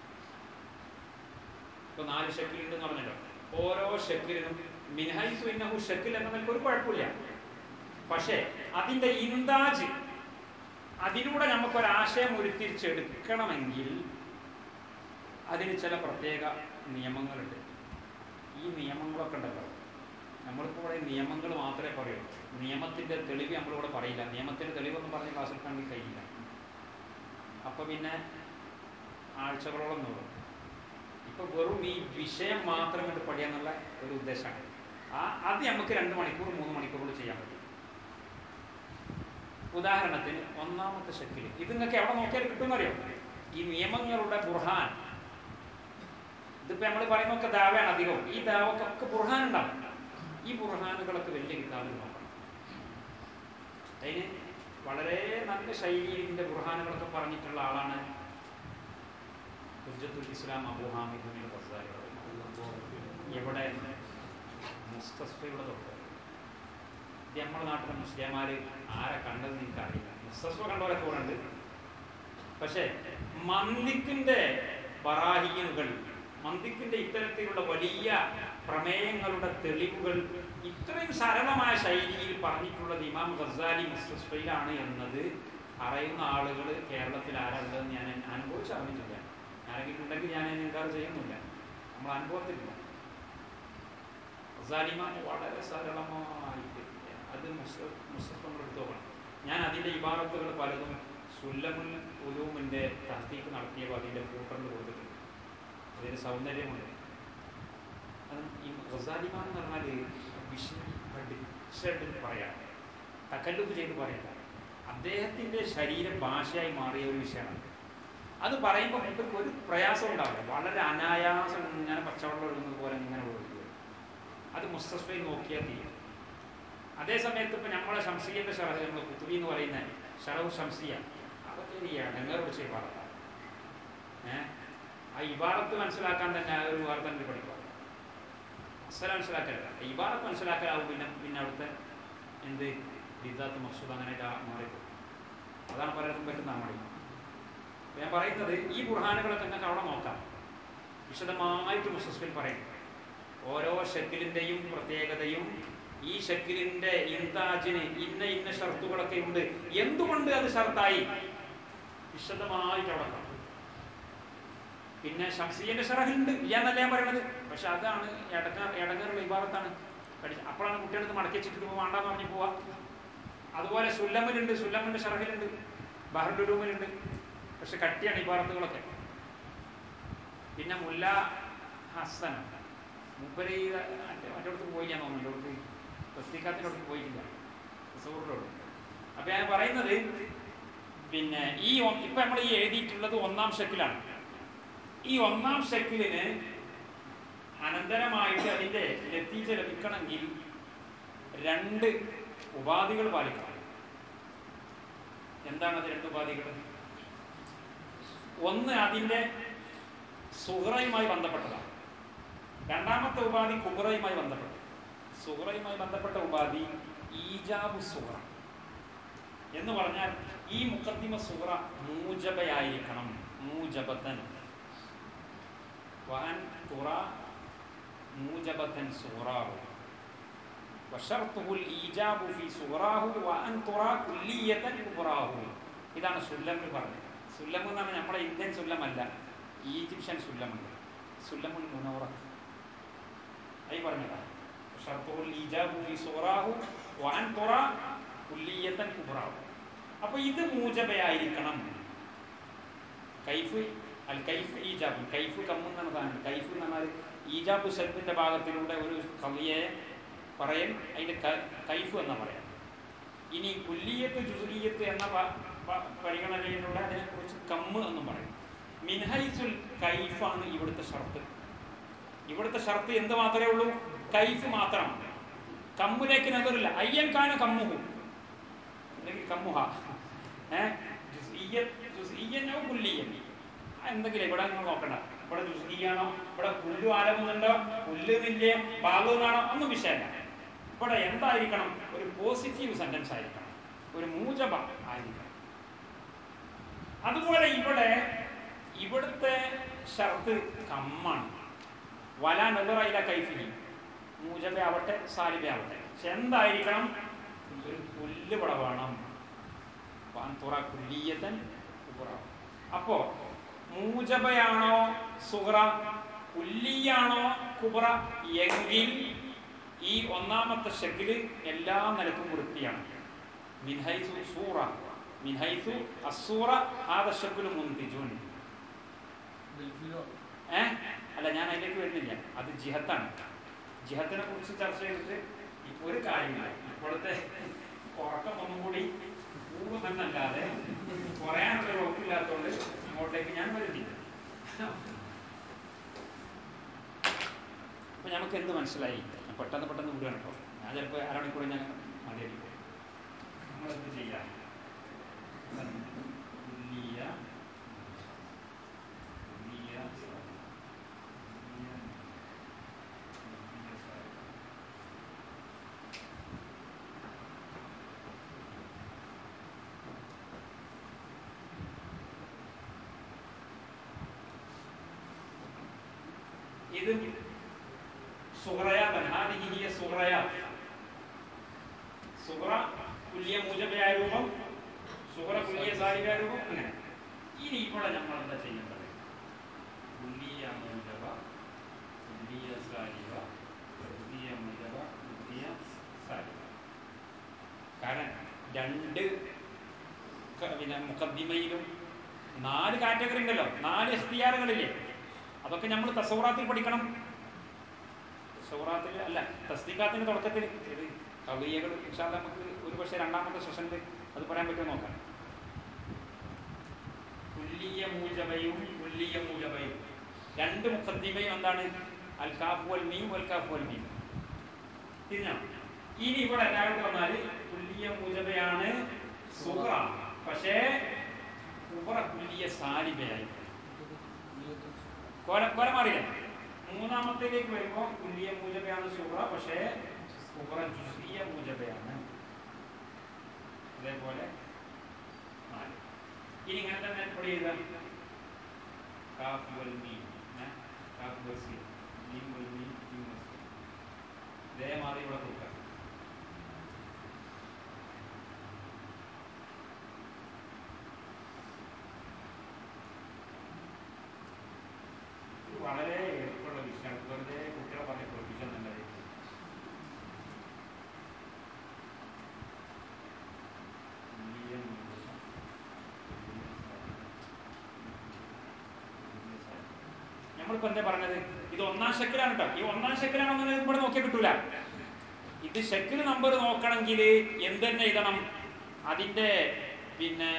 ഇപ്പൊ നാല് ഷെക്കിൽ ഉണ്ടെന്ന് പറഞ്ഞല്ലോ ഓരോ ഷെക്കിലിനും മിൻഹൈസു ഇന്നഹു ഷെക്കിൽ എന്ന നിലക്ക് ഒരു കുഴപ്പമില്ല പക്ഷേ അതിന്റെ ഇന്താജ് അതിലൂടെ നമുക്കൊരാശയം ഉരുത്തിരിച്ചെടുക്കണമെങ്കിൽ അതിന് ചില പ്രത്യേക നിയമങ്ങളുണ്ട് ഈ നിയമങ്ങളൊക്കെ ഉണ്ടല്ലോ നമ്മളിപ്പോൾ ഇവിടെ നിയമങ്ങൾ മാത്രമേ പറയൂ നിയമത്തിന്റെ തെളിവ് നമ്മളിവിടെ പറയില്ല നിയമത്തിന്റെ തെളിവൊന്നും പറഞ്ഞ് ക്ലാസ് എടുക്കാൻ വേണ്ടി കഴിയില്ല അപ്പൊ പിന്നെ ആഴ്ചകളോളം നോക്കും ഇപ്പൊ വെറും ഈ വിഷയം മാത്രം കണ്ട് പഠിയാന്നുള്ള ഒരു ഉദ്ദേശമാണ് ആ അത് നമുക്ക് രണ്ട് മണിക്കൂർ മൂന്ന് മണിക്കൂറുകൾ ചെയ്യാൻ പറ്റും ഉദാഹരണത്തിന് ഒന്നാമത്തെ ഷെക്കിൽ ഇത് നിങ്ങൾക്ക് എവിടെ നോക്കിയാൽ കിട്ടുമെന്നറിയോ ഈ നിയമങ്ങളുടെ ബുർഹാൻ ഇതിപ്പോ നമ്മൾ പറയുന്നൊക്കെ ദാവയാണ് അധികവും ഈ ദാവക്കൊക്കെ ബുർഹാൻ ഉണ്ടാവും ഈ ബുർഹാനുകളൊക്കെ വലിയ കിതാബിൽ നോക്കണം അതിന് വളരെ നല്ല ശൈലിയിൽ ഇതിന്റെ ബുർഹാനുകളൊക്കെ പറഞ്ഞിട്ടുള്ള ആളാണ് ഹുജ്ജത്തുൽ ഇസ്ലാം അബൂ ഹാമിദ് ബിൻ ഗസാലി എവിടെ മുസ്തസ്ഫയുടെ തൊട്ട് ഇത് നമ്മുടെ നാട്ടിലെ മുസ്ലിംമാര് ആരെ കണ്ടതെന്ന് എനിക്കറിയില്ല മുസ്തസ്ഫ കണ്ടവരൊക്കെ ഇവിടെ ഉണ്ട് പക്ഷേ മന്ദിക്കിന്റെ ബറാഹീനുകൾ മന്ദിക്കിന്റെ ഇത്തരത്തിലുള്ള വലിയ പ്രമേയങ്ങളുടെ തെളിവുകൾ ഇത്രയും സരളമായ ശൈലിയിൽ പറഞ്ഞിട്ടുള്ളത് ഇമാം ഗസാലി മുസ്തസ്ഫയിലാണ് എന്നത് അറിയുന്ന ആളുകൾ കേരളത്തിൽ ആരുള്ളതെന്ന് ഞാൻ അനുഭവിച്ചറിഞ്ഞിട്ടില്ല ആരെങ്കിലും ഉണ്ടെങ്കിൽ ഞാൻ അതിന് ഇൻകാർ ചെയ്യുന്നില്ല നമ്മൾ അനുഭവത്തിലില്ല ഗസാലിമാം വളരെ സരളമായിട്ട് അത് മുസ്തഫ മുസ്തഫ നമ്മൾ എടുത്തു നോക്കണം ഞാൻ അതിൻ്റെ ഇബാറത്തുകൾ പലതും സുല്ലമുൽ ഉലൂമിൻ്റെ തഹ്തീക്ക് നടത്തിയപ്പോൾ അതിൻ്റെ ഫൂട്ടറിൽ കൊടുത്തിട്ടുണ്ട് അതിൻ്റെ സൗന്ദര്യമുണ്ട് അത് ഈ റസാലിമാൻ എന്ന് പറഞ്ഞാൽ വിഷയം പഠിച്ചിട്ട് പറയാം തക്കല്ലുപ്പ് ചെയ്ത് പറയാം അദ്ദേഹത്തിൻ്റെ ശരീര ഭാഷയായി മാറിയ ഒരു വിഷയമാണ് അത് പറയുമ്പോൾ മൂപ്പർക്ക് ഒരു പ്രയാസം ഉണ്ടാവില്ല വളരെ അനായാസം ഇങ്ങനെ പച്ചവെള്ളം ഒഴുകുന്നത് പോലെ ഇങ്ങനെ ഒഴുകുക അത് മുസ്തഫയിൽ നോക്കിയാൽ തീരും അതേ സമയത്ത് ഇപ്പം നമ്മളെ ഷംസിയൻ്റെ ഷറഹ് നമ്മൾ കുത്തുബി എന്ന് പറയുന്ന ഷറഹു ഷംസിയ അതൊക്കെ ഈ അടങ്ങർ പിടിച്ച ഇബാറത്താണ് ഏഹ് ആ ഇബാറത്ത് മനസ്സിലാക്കാൻ തന്നെ ആ ഒരു വേറെ തന്നെ പഠിക്കുക അസല മനസ്സിലാക്കലല്ല ഇബാറത്ത് മനസ്സിലാക്കലാവും പിന്നെ പിന്നെ അവിടുത്തെ എന്ത് ബിദാത്ത് മസൂദ് അങ്ങനെ മാറിപ്പോകും അതാണ് പലർക്കും പറ്റുന്ന മടി ഞാൻ പറയുന്നത് ഈ ബുർഹാനുകളൊക്കെ നിങ്ങൾക്ക് അവിടെ നോക്കാം വിശദമായിട്ട് മുസ്ലിം പറയും ഓരോ ഷെക്കിലിൻ്റെയും പ്രത്യേകതയും ഈ ഷെക്കിലിൻ്റെ ഇൻതാജിന് ഇന്ന ഇന്ന ഷർത്തുകളൊക്കെ ഉണ്ട് എന്തുകൊണ്ട് അത് ഷർത്തായി വിശദമായിട്ട് അവിടെ കാണും പിന്നെ ഷംസിയന്റെ ഷറഹുണ്ട് ഇല്ല എന്നല്ല ഞാൻ പറയണത് പക്ഷെ അതാണ് എടങ്ങ എടങ്ങറുള്ള വിഭാഗത്താണ് പഠിച്ചത് അപ്പോഴാണ് കുട്ടികൾക്ക് മടക്കി വെച്ചിട്ട് ഇപ്പോൾ വേണ്ടാന്ന് പറഞ്ഞ് പോവാ അതുപോലെ സുല്ലമ്മലുണ്ട് സുല്ലമ്മന്റെ ഷറഹിലുണ്ട് ബഹറുലുലൂമിലുണ്ട് പക്ഷെ കട്ടിയാണ് ഇബാറത്തുകളൊക്കെ പിന്നെ മുല്ല ഹസൻ മൂപ്പര് ഈ മറ്റേ മറ്റോടത്ത് പോയില്ല തോന്നുന്നു ഇവിടുത്തെ തസ്തിക്കാത്തിനോടത്ത് പോയിട്ടില്ല സൂറിലോട് അപ്പൊ ഞാൻ പറയുന്നത് പിന്നെ ഈ ഇപ്പൊ നമ്മൾ ഈ എഴുതിയിട്ടുള്ളത് ഒന്നാം ഷെക്കിലാണ് ഈ ഒന്നാം ഷെക്കിലിന് അനന്തരമായിട്ട് അതിന്റെ ലത്തീജ ലഭിക്കണമെങ്കിൽ രണ്ട് ഉപാധികൾ പാലിക്കണം എന്താണ് അത് രണ്ട് ഉപാധികൾ ഒന്ന് അതിൻ്റെ സുഹറയുമായി ബന്ധപ്പെട്ടതാണ് രണ്ടാമത്തെ ഉപാധി കുബറയുമായി ബന്ധപ്പെട്ടത് സുഹറയുമായി ബന്ധപ്പെട്ട ഉപാധി ഈജാബു സുഹറ എന്ന് പറഞ്ഞാൽ ഈ മുക്കത്തിമ സുഹറ മൂജബയായിരിക്കണം മൂജബത്തൻ വഅൻ തുറ മൂജബത്തൻ സുഹറാഹു വഷർത്തുഹുൽ ഈജാബു ഫി സുഹറാഹു വഅൻ തുറ കുല്ലിയതൻ കുബറാഹു ഇതാണ് സുല്ലമിൽ പറഞ്ഞത് സുല്ലം എന്ന് പറഞ്ഞാൽ നമ്മുടെ ഇന്ത്യൻ സുല്ലമല്ല ഈജിപ്ഷ്യൻ സുല്ലമുണ്ട് സുല്ലമുൽ മുനോറത്ത് ആയി പറഞ്ഞതാ ഷർത്തുൽ ഈജാബു ഫി സുഹറാഹു വഅൻ തുറ കുല്ലിയതൻ കുബറാഹു അപ്പോൾ ഇത് മൂജബയായിരിക്കണം കൈഫ് അൽ കൈഫ് ഈജാബ് കൈഫ് കമ്മെന്നാണ് സാധനം കൈഫ് എന്ന് പറഞ്ഞാൽ ഈജാബ് സെൽഫിന്റെ ഭാഗത്തിലൂടെ ഒരു കവിയെ പറയൽ അതിന്റെ കൈഫ് എന്നാ പറയാം ഇനി കുല്ലിയത്ത് ജുസീയത്ത് എന്ന പരിഗണനയിലൂടെ അതിനെക്കുറിച്ച് കമ്മ് എന്നും പറയും മിൻഹൈസുൽ കൈഫാണ് ഇവിടുത്തെ ഷർത്ത് ഇവിടുത്തെ ഷർത്ത് എന്ത് മാത്രമേ ഉള്ളൂ കൈഫ് മാത്രമാണ് കമ്മിലേക്ക് നെതറില്ല അയ്യൻ കാന കമ്മുഹു അല്ലെങ്കിൽ കമ്മുഹ ഏഹ് ജുസ്ഇയ്യനോ കുല്ലിയൻ എന്തെങ്കിലും ഇവിടെ നിങ്ങൾ നോക്കണ്ട ഇവിടെ ജുസ്ഇയാണോ ഇവിടെ പുല്ലു ആലമുന്നുണ്ടോ പുല്ല് നില്ലേ ബാലു എന്നാണോ ഒന്നും വിഷയമല്ല ഇവിടെ എന്തായിരിക്കണം ഒരു പോസിറ്റീവ് സെന്റൻസ് ആയിരിക്കണം ഒരു മൂജബ ആയിരിക്കണം അതുപോലെ ഇവിടെ ഇവിടുത്തെ ഷർത്ത് കമ്മാണ് വല നെതറയില കൈഫിനി മൂജബ ആവട്ടെ സാലിബ ആവട്ടെ പക്ഷെ എന്തായിരിക്കണം ഒരു പുല്ല് ഇവിടെ വേണം തുറ കുല്ലിയതൻ കുബറാവും അപ്പോ മൂജബയാണോ സുഹറ കുല്ലിയാണോ കുബറ എങ്കിൽ ഈ ഒന്നാമത്തെ ഷെക്കില് എല്ലാ നിലക്കും വൃത്തിയാണ് മിൻഹൈസു സൂറ മിൻഹൈസു അസൂറ ഹാദ ഷെക്കില് മുന്തിജുൻ ഏ അല്ല ഞാൻ അതിലേക്ക് വരുന്നില്ല അത് ജിഹത്താണ് ജിഹത്തിനെ കുറിച്ച് ചർച്ച ചെയ്തിട്ട് ഇപ്പൊ ഒരു കാര്യമില്ല ഇപ്പോഴത്തെ ഉറക്കം ഒന്നും കൂടി കൂടുമെന്നല്ലാതെ കുറയാനുള്ള ഉറപ്പില്ലാത്തതുകൊണ്ട് അങ്ങോട്ടേക്ക് ഞാൻ വരുന്നില്ല അപ്പൊ നമുക്ക് എന്ത് മനസ്സിലായി ഞാൻ പെട്ടെന്ന് പെട്ടെന്ന് വിടുകയാണ് കേട്ടോ ഞാൻ ചിലപ്പോൾ അരമണിക്കൂർ ഞാൻ മതിയായിരിക്കും നമ്മളെന്ത് ചെയ്യാം ഉല്ലിയ ഉല്ലിയ ഉല്ലിയ ഇത് സുഹറയാത്താണ് ഹാദിഹി ഹിയ സുഹറയാത്ത് സുഹറ കുല്യ മൂജബയായ രൂപം സുഹറ കുല്യ സാരിയായ രൂപം അങ്ങനെ ഇനി ഇവിടെ നമ്മൾ എന്താ ചെയ്യേണ്ടത് കുല്ലിയ മൂജബ കുല്ലിയ സാരിവ കുല്ലിയ മൂജബ കുല്ലിയ സാരിവ കാരണം രണ്ട് മുക്ക പിന്നെ മുഖദ്ദിമയിലും നാല് കാറ്റഗറി ഉണ്ടല്ലോ നാല് ഇഖ്തിയാറുകളില്ലേ അതൊക്കെ നമ്മൾ തസൗറാത്തിൽ പഠിക്കണം തസൗറാത്തിൽ അല്ല തസ്തിക്കാത്തിന്റെ തുടക്കത്തിൽ ഇത് കവിയകൾ ഇൻഷാല്ല നമുക്ക് ഒരു പക്ഷേ രണ്ടാമത്തെ സെഷനിൽ അത് പറയാൻ പറ്റുമോ നോക്കാം കുല്ലിയ മൂജബയും കുല്ലിയ മൂജബയും രണ്ട് മുഖദ്ദിമയും എന്താണ് അൽ കാഫ് വൽ മീം വൽ കാഫ് വൽ മീം തിരിഞ്ഞോ ഇനി ഇവിടെ എല്ലാവരും പറഞ്ഞാൽ കുല്ലിയ മൂജബയാണ് സുഹറ പക്ഷേ കുബറ കുല്ലിയ സാലിബയായി കോല കോല മാറിയില്ലേ മൂന്നാമത്തേലേക്ക് വരുമ്പോൾ കുല്ലിയ മൂജബയാണ് സുഹറ പക്ഷേ കുബറ ജുസിയ മൂജബയാണ് അതേപോലെ നാല് ഇനി ഇങ്ങനെ തന്നെ എപ്പോഴും എഴുതാം കാഫ് വൽ മീം ഏ? കാഫ് വൽ സീൻ മീം വൽ മീം മീം വൽ സീൻ ഇതേമാതിരി ഇവിടെ കൊടുക്കാം ഇത് വളരെ എളുപ്പമുള്ള വിഷയമാണ് വെറുതെ കുട്ടികളെ പറഞ്ഞ് പഠിപ്പിക്കാൻ നല്ലത് വലിയ മൂല്യം, വലിയ സാധനം, വലിയ സാധനം. നമ്മളിപ്പോ എന്താ പറഞ്ഞത് ഇത് ഒന്നാം ഷെക്കിലാണ് കേട്ടോ ഈ ഒന്നാം ഷെക്കിലാണെന്ന് ഇവിടെ നോക്കിയാൽ കിട്ടൂല ഇത് ഷെക്കിൽ നമ്പർ നോക്കണമെങ്കിൽ എന്ത് തന്നെ എഴുതണം അതിന്റെ പിന്നെ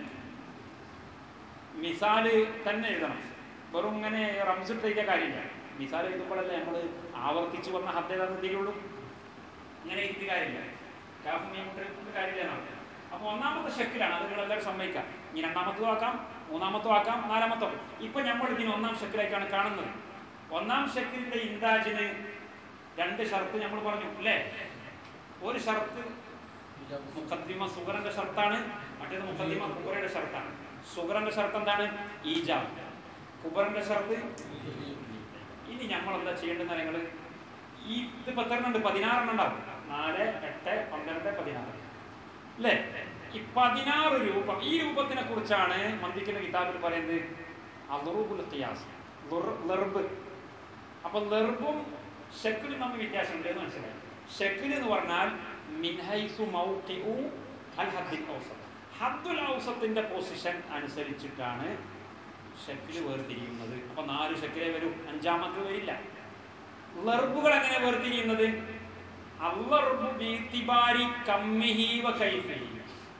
മിസാല് തന്നെ എഴുതണം വെറും ഇങ്ങനെ റംസ് ഇട്ടേക്ക കാര്യമില്ല മിസാൽ എഴുതുമ്പോഴല്ലേ നമ്മൾ ആവർത്തിച്ച് വന്ന ഹദ്ദേതാന്ന് തീരുള്ളൂ ഇങ്ങനെ എഴുതി കാര്യമില്ല കാഫ് മീമുട്ട് കാര്യമില്ല എന്നാണ് അപ്പൊ ഒന്നാമത്തെ ഷെക്കിലാണ് അത് നിങ്ങൾ എല്ലാവരും സമ്മതിക്കാം ഇനി രണ്ടാമത്തും ആക്കാം മൂന്നാമത്തും ആക്കാം നാലാമത്തും ആക്കാം ഇപ്പൊ നമ്മൾ ഇതിന് ഒന്നാം ഷെക്കിലായിട്ടാണ് കാണുന്നത് ഒന്നാം ഷെക്കിന്റെ ഇൻതാജിന് രണ്ട് ഷർത്ത് നമ്മൾ പറഞ്ഞു അല്ലേ ഒരു ഷർത്ത് മുഖദ്ദിമ സുഗറിന്റെ ഷർത്താണ് മറ്റേത് മുഖദ്ദിമ കുബറയുടെ ഷർത്താണ് സുഗറിന്റെ ഷർത്ത് എന്താണ് ഈജാബ് കുബറിന്റെ ഷർത്ത് ഇനി നമ്മൾ എന്താ ചെയ്യേണ്ടത് നിങ്ങൾ ഈ ഇത് പത്തെണ്ണം പതിനാറെണ്ണം ഉണ്ടാവും നാല് എട്ട് പന്ത്രണ്ട് പതിനാറ് അല്ലേ ഈ പതിനാറ് രൂപം ഈ രൂപത്തിനെ കുറിച്ചാണ് മന്ദിക്കുന്ന കിതാബിൽ പറയുന്നത് അലുറുബുൽ ഖിയാസ് ലെർബ് അപ്പൊ ലെർബും ഷെക്കിലും തമ്മിൽ വ്യത്യാസമുണ്ട് എന്ന് മനസ്സിലായി ഷെക്കിൽ എന്ന് പറഞ്ഞാൽ മിൻഹൈസു മൗഖിഉ അൽ ഹദ്ദിൽ ഔസത്ത് ഹദ്ദുൽ ഔസത്തിന്റെ പൊസിഷൻ അനുസരിച്ചിട്ടാണ് ഷെക്കിൽ വേർതിരിയുന്നത് അപ്പൊ നാല് ഷെക്കിലേ വരും അഞ്ചാമത്തെ വരില്ല ലർബുകൾ എങ്ങനെ വേർതിരിയുന്നത് അല്ലർബു ബീത്തിബാരി കമ്മിഹി വ കൈഫിഹി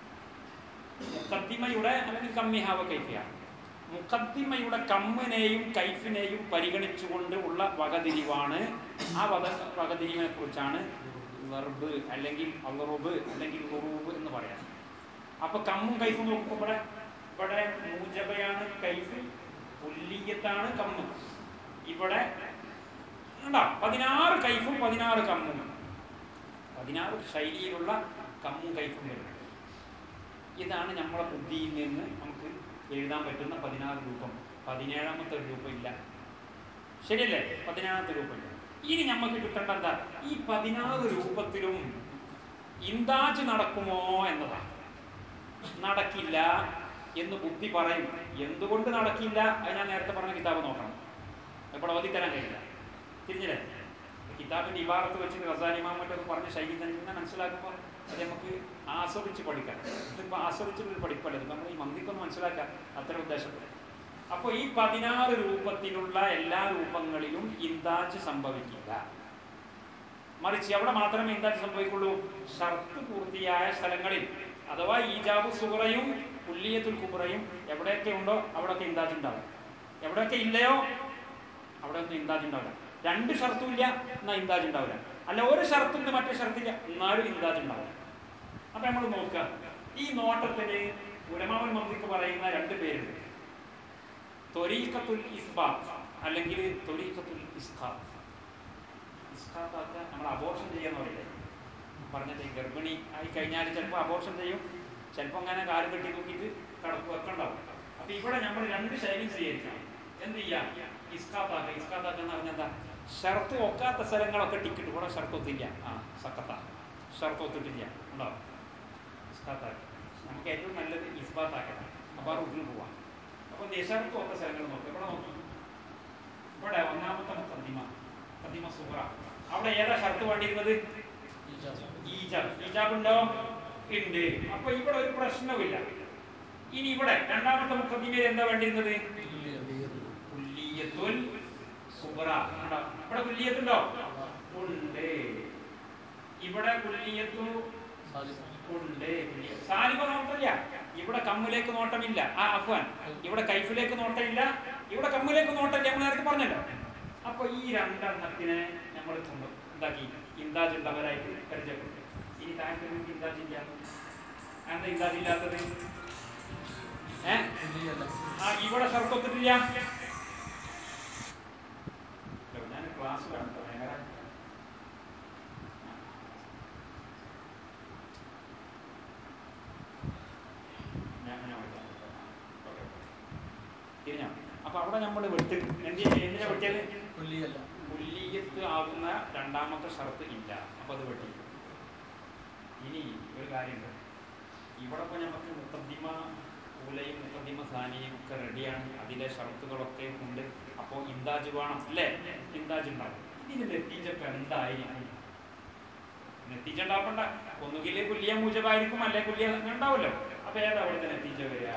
മുഖദ്ദിമയുടെ അല്ലെങ്കിൽ കമ്മിഹ വ കൈഫിഹ മുഖദ്ദിമയുടെ കമ്മിനെയും കൈഫിനെയും പരിഗണിച്ചുകൊണ്ട് ഉള്ള വകതിരിവാണ് ആ വക വകതിരിവിനെ കുറിച്ചാണ് ലർബ് അല്ലെങ്കിൽ അലറുബ് അല്ലെങ്കിൽ ലുറൂബ് എന്ന് പറയാം അപ്പൊ കമ്മും കൈഫും നോക്കുമ്പോൾ ഇവിടെ ഇവിടെ മൂജബയാണ് കൈഫ് പുല്ലിയത്താണ് കമ്മ് ഇവിടെ ഉണ്ടോ പതിനാറ് കൈഫും പതിനാറ് കമ്മും പതിനാറ് ശൈലിയിലുള്ള കമ്മും കൈഫും വരുന്നത് ഇതാണ് നമ്മളെ ബുദ്ധിയിൽ നിന്ന് നമുക്ക് എഴുതാൻ പറ്റുന്ന പതിനാറ് രൂപം പതിനേഴാമത്തെ ഒരു രൂപം ഇല്ല ശരിയല്ലേ പതിനേഴാമത്തെ രൂപം ഇല്ല ഇനി നമുക്ക് കിട്ടേണ്ട എന്താ ഈ പതിനാറ് രൂപത്തിലും ഇന്താജ് നടക്കുമോ എന്നതാണ് നടക്കില്ല എന്ന് ബുദ്ധി പറയും എന്തുകൊണ്ട് നടക്കില്ല അത് ഞാൻ നേരത്തെ പറഞ്ഞ കിതാബ് നോക്കണം ഇപ്പോൾ ഓതി തരാൻ കഴിയില്ല തിരിഞ്ഞില്ലേ കിതാബിന്റെ ഇബാറത്ത് വെച്ചിട്ട് റസാലിമാ മറ്റൊക്കെ പറഞ്ഞ ശൈലി തന്നെ മനസ്സിലാക്കുമ്പോൾ അത് നമുക്ക് ആസ്വദിച്ച് പഠിക്കാം ഇതിപ്പോൾ ആസ്വദിച്ചിട്ടൊരു പഠിപ്പല്ല ഇത് നമ്മൾ ഈ മന്ദിക്കൊന്ന് മനസ്സിലാക്കാം അത്ര ഉദ്ദേശത്തിൽ അപ്പോൾ ഈ പതിനാറ് രൂപത്തിലുള്ള എല്ലാ രൂപങ്ങളിലും ഇന്താജ് സംഭവിക്കില്ല മറിച്ച് എവിടെ മാത്രമേ ഇന്താജ് സംഭവിക്കുള്ളൂ ഷർത്ത് പൂർത്തിയായ സ്ഥലങ്ങളിൽ അഥവാ ഈജാബ് സുഹറയും പുല്ലിയത്തുൽ കുബറയും എവിടെയൊക്കെ ഉണ്ടോ അവിടെയൊക്കെ ഇന്താജ് ഉണ്ടാവും എവിടെയൊക്കെ ഇല്ലയോ അവിടെ ഒന്നും ഇന്താജ് ഉണ്ടാവില്ല രണ്ട് ഷർത്തും ഇല്ല എന്നാൽ ഇന്താജ് ഉണ്ടാവില്ല അല്ല ഒരു ഷർത്തുണ്ട് മറ്റേ ഷർത്തില്ല എന്നാലും ഇന്താജ് ഉണ്ടാവില്ല അപ്പൊ നമ്മൾ നോക്കുക ഈ നോട്ടത്തിന് ഉലമാവൻ മന്ത്രിക്ക് പറയുന്ന രണ്ട് പേരുണ്ട് തൊരീഖത്തുൽ ഇസ്ബാത്ത് അല്ലെങ്കിൽ തൊരീഖത്തുൽ ഇസ്ഖാത്ത് ഇസ്ഖാത്താക്കുക നമ്മൾ അബോർഷൻ ചെയ്യാന്ന് പറയില്ലേ പറഞ്ഞിട്ട് ഈ ഗർഭിണി ആയി കഴിഞ്ഞാൽ ചിലപ്പോൾ അബോർഷൻ ചെയ്യും ചിലപ്പോൾ അങ്ങനെ കാല് കെട്ടി തൂക്കിയിട്ട് കടക്കുക ഒക്കെ ഉണ്ടാവും അപ്പൊ ഇവിടെ നമ്മൾ രണ്ട് ശൈലി സ്വീകരിക്കണം എന്ത് ചെയ്യാം ഇസ്കാത്താക്കുക ഇസ്കാത്താക്കുക എന്ന് പറഞ്ഞാൽ എന്താ ഷർത്ത് ഒക്കാത്ത സ്ഥലങ്ങളൊക്കെ ടിക്കറ്റ് ഇവിടെ ഷർത്ത് ഒത്തില്ല ആ സക്കത്ത ഷർത്ത് ഒത്തിട്ടില്ല ഉണ്ടോ ഇസ്കാത്താക്കുക നമുക്ക് ഏറ്റവും നല്ലത് ഇസ്ബാത്താക്കണം അപ്പോൾ ആ റൂട്ടിൽ പോവാം അപ്പോൾ നിഷർത്ത് ഒത്ത സ്ഥലങ്ങൾ നോക്കുക ഇവിടെ നോക്കി ഇവിടെ ഒന്നാമത്തെ മുഖദ്ദിമ മുഖദ്ദിമ സുഹറ അവിടെ ഏതാ ഷർത്ത് വേണ്ടിയിരുന്നത് ഈജാബ് ഈജാബ് ഉണ്ടോ ഉണ്ട് അപ്പൊ ഇവിടെ ഒരു പ്രശ്നവുമില്ല ഇനി ഇവിടെ രണ്ടാമത്തെ മുഖദ്ദിമയിൽ എന്താ വേണ്ടിയിരുന്നത് കുല്ലിയത്ത്. കുല്ലിയത്തുൽ കുബ്ര കണ്ടോ ഇവിടെ കുല്ലിയത്തുണ്ടോ ഉണ്ട് ഇവിടെ കുല്ലിയത്തു സാലിബ. ഉണ്ട് കുല്ലിയ സാലിബ നോട്ടമില്ല ഇവിടെ കമ്മിലേക്ക് നോട്ടമില്ല ആ അഫ്വാൻ ഇവിടെ കൈഫിലേക്ക് നോട്ടമില്ല ഇവിടെ കമ്മിലേക്ക് നോട്ടമില്ല നമ്മൾ നേരത്തെ പറഞ്ഞല്ലോ അപ്പൊ ഈ രണ്ടെണ്ണത്തിനെ നമ്മൾ കൊണ്ട് എന്താക്കി ഇംദാജ് ഉള്ളവരായിട്ട് പരിചയപ്പെട്ടു ഇനി താഴത്തെ നമുക്ക് ഇംദാജ് ഇല്ല എന്താ ഇംദാജ് ഇല്ലാത്തത് ഏഹ് കുല്ലിയല്ല. ആ ഇവിടെ ഷർട്ടൊത്തിട്ടില്ല ഞാൻ ക്ലാസ്സിലാണ് കേട്ടോ ഭയങ്കര ഞാൻ ഞാൻ വിളിക്കാം ഓക്കെ തിരിഞ്ഞോ അപ്പൊ അവിടെ നമ്മൾ വെട്ട് എന്ത് എന്തിനാ വെട്ടിയത് കുല്ലിയല്ല. കുല്ലിയത്ത് ആകുന്ന രണ്ടാമത്തെ ഷർത്ത് ഇല്ല അപ്പൊ അത് വെട്ടി ഇനി ഒരു കാര്യമുണ്ട് ഇവിടെ ഇപ്പൊ നമുക്ക് മുഖദ്ദിമ ഊലയും മുഖദ്ദിമ സാനിയും ഒക്കെ റെഡിയാണ് അതിലെ ഷർത്തുകളൊക്കെ ഉണ്ട് അപ്പോൾ ഇന്താജ് വേണം അല്ലേ ഇന്താജ് ഉണ്ടാവും ഇതിന് നെത്തീജ ഇപ്പൊ എന്തായിരിക്കും നെത്തീജ ഉണ്ടാക്കണ്ട ഒന്നുകിൽ കുല്ലിയ മൂജബായിരിക്കും അല്ലെ കുല്ലിയ അങ്ങനെ ഉണ്ടാവുമല്ലോ അപ്പൊ ഏതാ അവിടുത്തെ നെത്തീജ വരിക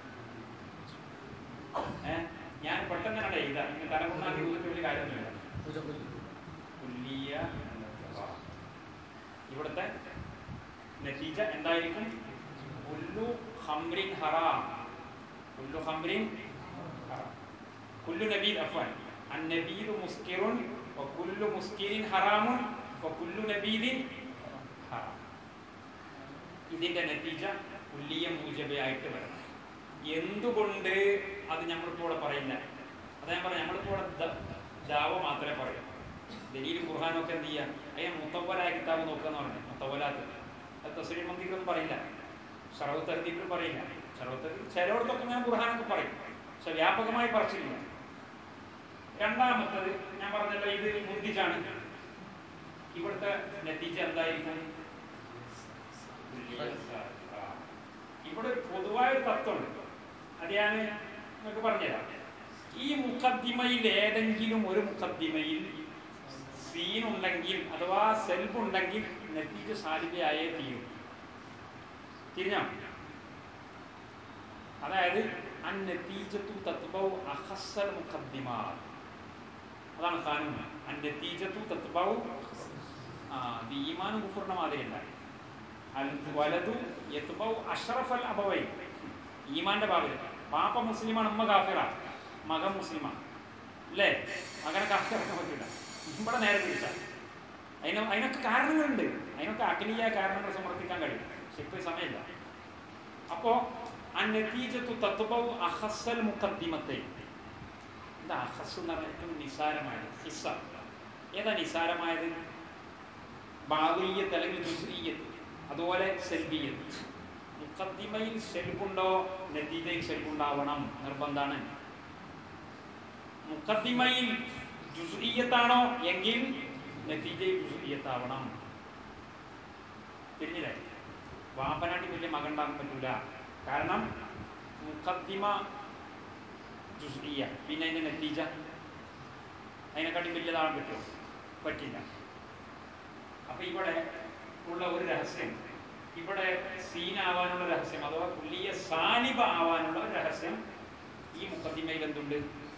ഏഹ് ഞാൻ പെട്ടെന്ന് തന്നെ എഴുതാം ഇന്ന് തലമുണ്ടാക്കി നോക്കിയിട്ട് വലിയ കാര്യമൊന്നുമില്ല മുജബുൽ. കുല്ലിയ മുജബ. ഇവിടുത്തെ നതീജ എന്തായിരിക്കും കുല്ലു ഹംറിൻ ഹറാം കുല്ലു ഹംറിൻ ഹറാം കുല്ലു നബീദ് അഫ്വാൻ അന്നബീദ് മുസ്കിറുൻ വകുല്ലു മുസ്കിരിൻ ഹറാമുൻ വകുല്ലു നബീദിൻ ഹറാം ഇതിന്റെ നതീജ കുല്ലിയ മൂജബയായിട്ട് വരണം എന്തുകൊണ്ട് അത് നമ്മളിപ്പോൾ ഇവിടെ പറയില്ല അതാ ഞാൻ പറയാം നമ്മളിപ്പോൾ ഇവിടെ ദ- ദാവ മാത്രമേ പറയൂ ദലീലും ഖുർഹാനും ഒക്കെ എന്ത് ചെയ്യുക അതിനെ മുത്തവലായ കിതാബ് നോക്കുക എന്ന് പറഞ്ഞു മുത്തവലാത്ത് അത് തസ്ലീം മന്ദിരൊന്നും പറയില്ല ഷറവ് തഹദീബിലും പറയില്ല ഷറവ് തഹദീബ് ചിലയിടത്തൊക്കെ ഞാൻ ഖുർഹാനൊക്കെ പറയും പക്ഷെ വ്യാപകമായി പറച്ചില്ല രണ്ടാമത്തത് ഞാൻ പറഞ്ഞല്ലോ ഇത് മുന്തിച്ചാണ് ഇവിടുത്തെ നത്തീജ എന്തായിരിക്കും കുല്ലിയ സാലിബ. ഇവിടെ ഒരു പൊതുവായ ഒരു തത്വമുണ്ട് അത് ഞാൻ നിങ്ങൾക്ക് പറഞ്ഞുതരാം ഈ മുഖദ്ദിമയിൽ ഏതെങ്കിലും ഒരു മുഖദ്ദിമയിൽ സീൻ ഉണ്ടെങ്കിൽ അഥവാ സെൽഫ് ഉണ്ടെങ്കിൽ നത്തീജ സാലിബയായേ തീരും തിരിഞ്ഞോ അതായത് അൻ നത്തീജത്തു തത്ബൗ അഹസ്സൽ മുഖദ്ദിമാ അതാണ് ഖാനൂൻ അൻ നത്തീജത്തു തത്ബൗ ആ ഇത് ഈമാനും കുഫറിന്റെ മാതിരിയല്ല അൽ വലതു യത്ബൗ അഷ്റഫൽ അബവൈ ഈമാന്റെ ബാബിൽ പാപ്പ മുസ്ലിമാണ് ഉമ്മ കാഫിറ മകൻ മുസ്ലിമാണ് അല്ലേ മകനെ കാഫിറാക്കാൻ പറ്റില്ല ഇവിടെ നേരെ തിരിച്ച അതിന് അതിനൊക്കെ കാരണങ്ങളുണ്ട് അതിനൊക്കെ അഖിലീയ കാരണങ്ങൾ സമർത്ഥിക്കാൻ കഴിയും പക്ഷെ ഇപ്പൊ ഈ സമയമില്ല അപ്പോ അന്നതീജത്തു തത്വബൗ അഹസ്സൽ മുഖദ്ദിമത്തെ എന്താ അഹസ് എന്ന് പറഞ്ഞാൽ ഏറ്റവും നിസാരമായത് ഹിസ്സ ഏതാ നിസാരമായത് ബാബിയത്ത് അല്ലെങ്കിൽ ജുസ്ഇയ്യത്ത് അതുപോലെ സെൽബിയത്ത് മുഖദ്ദിമയിൽ സെൽബുണ്ടോ നതീജയിൽ സെൽബുണ്ടാവണം നിർബന്ധാണ് മുഖദ്ദിമയിൽ ജുസ്ഇയ്യത്താണോ എങ്കിൽ നതീജയിൽ ജുസ്ഇയ്യത്താവണം തിരിഞ്ഞില്ലേ വാപ്പനാട്ടി വലിയ മകൻ ഉണ്ടാകാൻ പറ്റൂല കാരണം മുഖദ്ദിമ ജുസ്ഇയ്യ പിന്നെ അതിന്റെ നതീജ അതിനെക്കാട്ടി വലിയതാകാൻ പറ്റുമോ പറ്റില്ല അപ്പൊ ഇവിടെ ഉള്ള ഒരു രഹസ്യം ഇവിടെ സീനാവാനുള്ള രഹസ്യം അഥവാ കുല്ലിയ സാലിബ ആവാനുള്ള ഒരു രഹസ്യം ഈ മുഖദ്ദിമയിൽ എന്തുണ്ട്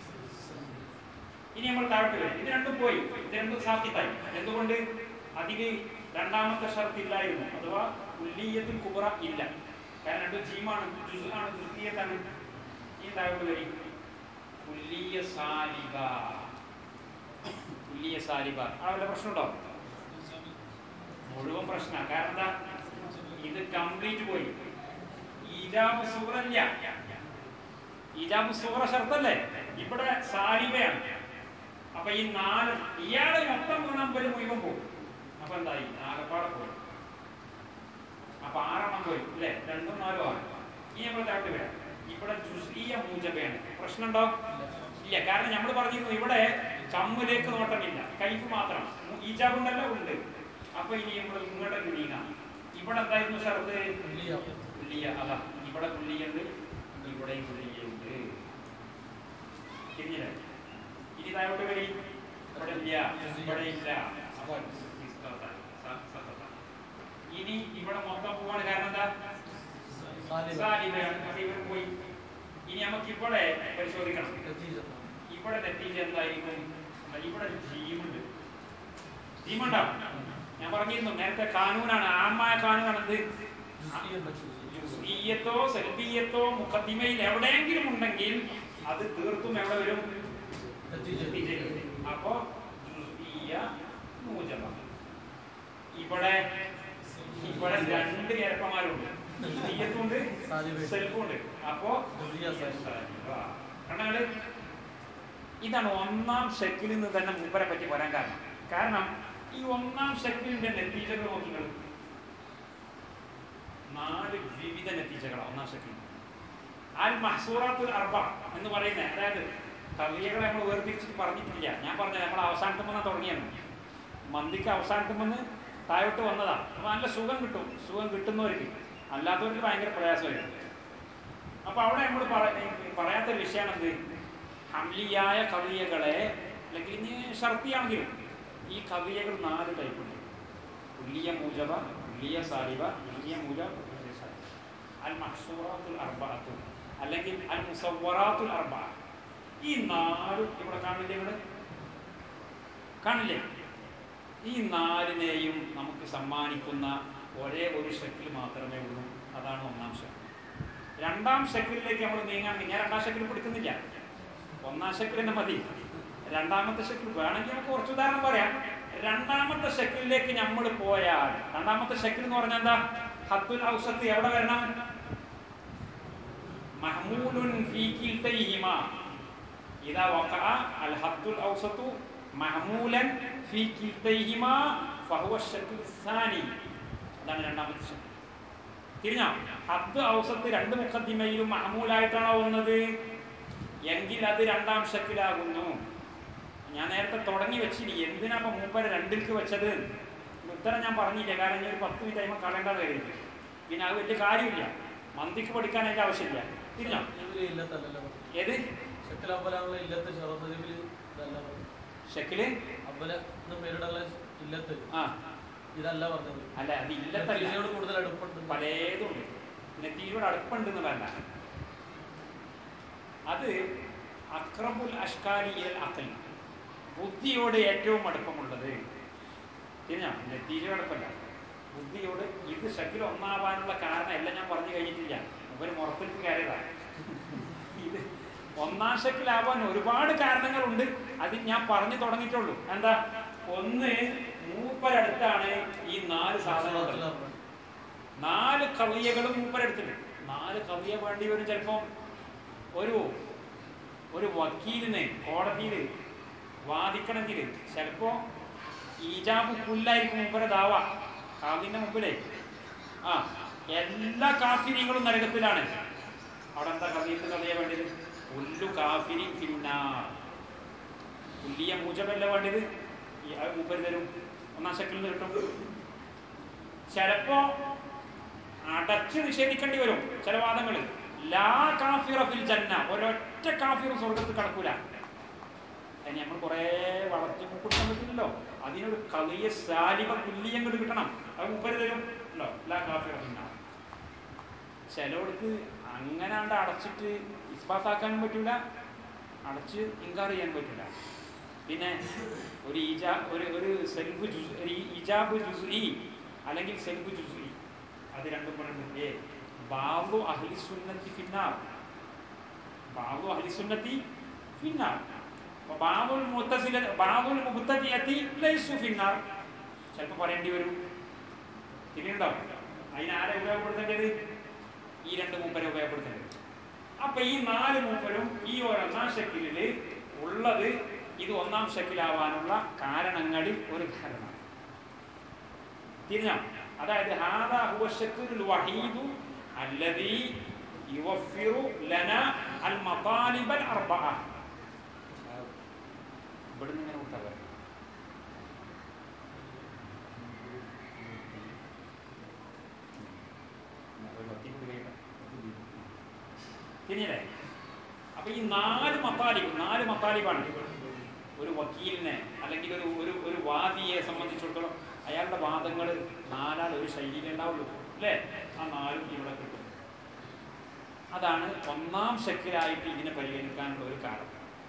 ഇനി നമ്മൾ താഴോട്ട് വരും ഇത് രണ്ടും പോയി ഇത് രണ്ടും സാധ്യത്തായി എന്തുകൊണ്ട് അതില് രണ്ടാമത്തെ ഷർത്ത് ഇല്ലായിരുന്നു അഥവാ കുല്ലിയത്തിൽ കുബറ ഇല്ല കാരണം രണ്ടും ജീമാണ് ജുസാണ് ജുസിയത്താണ് ഈ താഴോട്ട് വരും കുല്ലിയ സാലിബ കുല്ലിയ സാലിബ ആ വല്ല പ്രശ്നമുണ്ടോ മുഴുവൻ പ്രശ്നമാണ് കാരണം എന്താ ഇത് കംപ്ലീറ്റ് പോയി ഈജാബ് സൂറല്ല ഈജാബ് സൂറ ഷർത്തല്ലേ ഇവിടെ സാലിബയാണ് അപ്പൊ ഈ നാല് ഇയാള് മൊത്തം ഗുണമ്പല് മുഴുവൻ പോകും അപ്പൊ എന്തായി ആകപ്പാടെ പോയി അപ്പൊ ആറെണ്ണം പോയി അല്ലേ രണ്ടും നാലും ആണ് ഇനി നമ്മൾ താഴ്ത്തി വരാം ഇവിടെ ജുസ്ഇയ മൂജബയാണ് പ്രശ്നമുണ്ടോ ഇല്ല കാരണം നമ്മൾ പറഞ്ഞിരുന്നു ഇവിടെ കമ്മിലേക്ക് നോട്ടമില്ല കൈഫ് മാത്രം ഈജാബ് ഉണ്ടല്ലോ ഉണ്ട് അപ്പൊ ഇനി നമ്മൾ ഇങ്ങോട്ടേക്ക് നീങ്ങാം ഇവിടെ എന്തായിരുന്നു ഷർത്ത് കുല്ലിയ. പുള്ളിയ അതാ ഇവിടെ പുള്ളിയുണ്ട് ഇവിടെയും പുള്ളിയുണ്ട് തിരിഞ്ഞില്ലേ ഇനി താഴോട്ട് വരി ഇവിടെ ഇല്ല ഇവിടെ ഇല്ല അപ്പൊ ഇസ്തത്തായി, സ- സത്തത്തായി. ഇനി ഇവിടെ മൊത്തം പോവാണ് കാരണം എന്താ സാലിബ്. സാലിബയാണ് അപ്പൊ ഇവർ പോയി ഇനി നമുക്ക് ഇവിടെ പരിശോധിക്കണം നതീജ ഇവിടെ നെറ്റീജ എന്തായിരിക്കും ദാ ഇവിടെ ഒരു ജീമുണ്ട് ജീമുണ്ടാവും ഞാൻ പറഞ്ഞിരുന്നു നേരത്തെ കാനൂനാണ് ആമായ കാനൂനാണ് എന്ത് ജുസ്ഇയ്യ മജ്ഹൂസ് ജുസ്ഇയ്യത്തോ സെൽബിയത്തോ മുഖദ്ദിമയിൽ എവിടെയെങ്കിലും ഉണ്ടെങ്കിൽ അത് തീർത്തും എവിടെ വരും നതീജ നതീജയിൽ വരും. അപ്പോ ജുസ്ഇയ്യ മൂജബ ഇവിടെ ഇവിടെ രണ്ട് ഇരപ്പന്മാരുണ്ട് ജുസ്ഇയ്യത്തുണ്ട് സാലിബ്. സെൽഫുണ്ട് അപ്പോ ജുസ്ഇയ്യ സാലിബ്. കണ്ണങ്ങള് ഇതാണ് ഒന്നാം ഷെക്കിൽ നിന്ന് തന്നെ മൂപ്പരെ പറ്റി വരാൻ കാരണം കാരണം ഈ ഒന്നാം ഷെക്കിലിന്റെ നെത്തീജകൾ നോക്കിങ്ങൾ നാല് വിവിധ നെത്തീജകളാണ് ഒന്നാം ഷെക്കിൽ അൽ മഹസൂറാത്തുൽ അർബ എന്ന് പറയുന്നത് അതായത് കവിയകളെ നമ്മൾ വേർതിരിച്ചിട്ട് പറഞ്ഞിട്ടില്ല ഞാൻ പറഞ്ഞത് നമ്മൾ അവസാനത്തെ വന്നാൽ തുടങ്ങിയാണ് മന്തിക്ക് അവസാനത്തെ വന്ന് താഴോട്ട് വന്നതാ അപ്പൊ നല്ല സുഖം കിട്ടും സുഖം കിട്ടുന്നവർക്ക് അല്ലാത്തവർക്ക് ഭയങ്കര പ്രയാസമായിരിക്കും അപ്പൊ അവിടെ നമ്മൾ പറയാത്തൊരു വിഷയമാണ് എന്ത് ഹംലിയായ കവിയകളെ അല്ലെങ്കിൽ ഇനി ഷർത്തിയാണെങ്കിലും ഈ കവിയകൾ നാല് ടൈപ്പ് ഉണ്ട് ഉല്ലിയ മൂജബ ഉല്ലിയ സാലിബ ഉല്ലിയ മൂജബ ഉല്ലിയ സാലിബ അൽ മഹ്സൂറാത്തുൽ അർബഅത്തു അല്ലെങ്കിൽ അൽ മുസവ്വറാത്തുൽ അർബഅ ഈ നാലും ഇവിടെ കാണില്ലേ ഇവിടെ കാണില്ലേ ഈ നാലിനെയും നമുക്ക് സമ്മാനിക്കുന്ന ഒരേ ഒരു ഷെക്കിൽ മാത്രമേ ഉള്ളൂ അതാണ് ഒന്നാം ഷെക്കിൽ രണ്ടാം ഷെക്കിലേക്ക് നമ്മൾ നീങ്ങാണെങ്കിൽ ഞാൻ രണ്ടാം ഷെക്കിൽ കൊടുക്കുന്നില്ല ഒന്നാം ഷെക്കിൽ തന്നെ മതി രണ്ടാമത്തെ ഷെക്കിൽ വേണമെങ്കിൽ നമുക്ക് കുറച്ച് ഉദാഹരണം പറയാം രണ്ടാമത്തെ ഷെക്കിലേക്ക് നമ്മൾ പോയാൽ രണ്ടാമത്തെ ഷെക്കിൽ എന്ന് പറഞ്ഞാൽ എന്താ ഹത്തുൽ ഔസത്ത് എവിടെ വരണം മഹ്മൂലുൻ ഫീ കിൽതൈഹിമ ഇദാ വഖഅ അൽ ഹത്തുൽ ഔസത്തു മഹ്മൂലൻ ഫീ കിൽതൈഹിമ ഫഹുവ ഷക്കിൽ സാനി അതാണ് രണ്ടാമത്തെ ഷെക്കിൽ തിരിഞ്ഞോ ഹത്ത് ഔസത്ത് രണ്ട് മുഖദ്ദിമയിലും മഹമൂലായിട്ടാണോ വന്നത് എങ്കിൽ അത് രണ്ടാം ഷക്കിലാകുന്നു ഞാൻ നേരത്തെ തുടങ്ങി വെച്ചിനി എന്തിനാ ഇപ്പൊ മൂപ്പരെ രണ്ടിൽക്ക് വെച്ചത് ഇതിന് ഉത്തരം ഞാൻ പറഞ്ഞില്ല കാരണം ഇനി ഒരു പത്ത് മിനിറ്റ് കഴിയുമ്പോൾ കളയേണ്ടത് കരുതി പിന്നെ അത് വലിയ കാര്യമില്ല മന്തിക്ക് പഠിക്കാൻ അതിന്റെ ആവശ്യമില്ല തിരിഞ്ഞോ ഇതില് ഇല്ലത്തല്ലല്ലോ പറഞ്ഞത്. ഏത് ഷക്കിൽ അബ്ബലാണല്ലോ ഇല്ലത്ത് ഷറഫദിബില് ഇതല്ല പറഞ്ഞത്. ഷക്കില് അബ്ബല എന്ന പേരിടുള്ള ഇല്ലത്ത് ആ ഇതല്ല പറഞ്ഞത് അല്ല അത് ഇല്ലത്തല്ല നതീജയോട് കൂടുതൽ അടുപ്പുണ്ട് പലതും ഉണ്ട് നെറ്റിയിലൂടെ അടുപ്പുണ്ട് എന്നുള്ളതല്ല അത് അക്രമുൽ അഷ്കാലിയൽ അക്കൽ ബുദ്ധിയോട് ഏറ്റവും അടുപ്പമുള്ളത് തിരിഞ്ഞോ നെറ്റീജയോട് അടുപ്പല്ല ബുദ്ധിയോട് ഇത് ഷക്കിൽ ഒന്നാവാനുള്ള കാരണം എല്ലാം ഞാൻ പറഞ്ഞു കഴിഞ്ഞിട്ടില്ല ഒരു മുറത്തിലേക്ക് കയറിയതാ ഇത് ഒന്നാം ഷക്കിലാവാൻ ഒരുപാട് കാരണങ്ങളുണ്ട് അത് ഞാൻ പറഞ്ഞു തുടങ്ങിയിട്ടുള്ളൂ എന്താ ഒന്ന് മൂപ്പരടുത്താണ് ഈ നാല് സാധനങ്ങൾ നാല് കവിയകളും മൂപ്പരെടുത്തിട്ടുണ്ട് നാല് കവിയ വേണ്ടി വരും ചിലപ്പം ഒരു ഒരു വക്കീലിന് കോടതിയിൽ വാദിക്കണമെങ്കിൽ ചിലപ്പോ ഈജാബ് പുല്ലായിരിക്കും മൂപ്പരെ ദാവ കാതിന്റെ മുമ്പിലേ ആ എല്ലാ കാഫിര്യങ്ങളും നരകത്തിലാണ് അവിടെ എന്താ കവിയത്ത് കവിയ വേണ്ടത് പുല്ലു കാഫിരി ഫിന്നാർ പുല്ലിയ മൂജബല്ല വേണ്ടത് ഈ അത് മൂപ്പര് തരും ഒന്നാം ശക്കിൽ നിന്ന് കിട്ടും ചിലപ്പോ അടച്ച് നിഷേധിക്കേണ്ടി വരും ചില വാദങ്ങൾ ലാ കാഫിറ ഫിൽ ജന്ന ഒരൊറ്റ കാഫിറും സ്വർഗത്തിൽ കടക്കൂല അതിന് നമ്മൾ കുറെ വളർത്തി കൊടുക്കാൻ പറ്റില്ലല്ലോ അതിനൊരു കവിയ സാലിബ കുല്ലിയം കൊണ്ട് കിട്ടണം അത് മുപ്പര് തരും ഉണ്ടോ ലാ കാഫിറ ഫിൽ നാർ. ചിലവർക്ക് അങ്ങനാണ്ട് അടച്ചിട്ട് ഇസ്ബാത്താക്കാനും പറ്റൂല അടച്ച് ഇൻകാർ ചെയ്യാൻ പറ്റൂല പിന്നെ ഒരു ഈജാ ഒരു ഒരു സെൽഫ് ജുസ് ഒരു ഇജാബ് ജുസ്ഇ അല്ലെങ്കിൽ സെൽഫ് ജുസ്ഇ അത് രണ്ടും പറയുന്നത് ഏ ബാബു അഹ്ലി സുന്നത്തി ഫിന്നാർ ബാബു അഹ്ലി സുന്നത്തി ഫിന്നാർ അപ്പൊ ബാബുൽ മുത്തസില ബാബുൽ മുബ്തദിയത്തി ലൈസു ഫിന്നാർ ചിലപ്പോൾ പറയേണ്ടി വരും പിന്നെയുണ്ടോ അതിനാരെ ഉപയോഗപ്പെടുത്തേണ്ടത് ഈ രണ്ട് മൂപ്പരെ ഉപയോഗപ്പെടുത്തേണ്ടത് അപ്പൊ ഈ നാല് മൂപ്പരും ഈ ഒരൊന്നാം ഷക്കിലില് ഉള്ളത് ഇത് ഒന്നാം ഷക്കിലാവാനുള്ള കാരണങ്ങളിൽ ഒരു കാരണം തിരിഞ്ഞോ അതായത് ഹാദാ ഹുവ ഷക്കിലുൽ വഹീദു അല്ലദീ യുവഫിറു ലന അൽ മതാലിബൽ അർബഅ ഇവിടുന്ന് ഇങ്ങനെ കൊടുത്താൽ പോരെ. ഉം. ഒരു വത്തി കൂടി കഴിയട്ടെ തിരിഞ്ഞില്ലേ അപ്പൊ ഈ നാല് മത്താലിബ് നാല് മത്താലിബാണ് ഒരു വക്കീലിനെ അല്ലെങ്കിൽ ഒരു ഒരു ഒരു വാദിയെ സംബന്ധിച്ചിടത്തോളം അയാളുടെ വാദങ്ങൾ നാലാൾ ഒരു ശൈലിയിലേ ഉണ്ടാവുള്ളൂ അല്ലേ ആ നാലും ഇവിടെ കിട്ടും അതാണ് ഒന്നാം ഷെക്കിലായിട്ട് ഇതിനെ പരിഗണിക്കാനുള്ള ഒരു കാരണം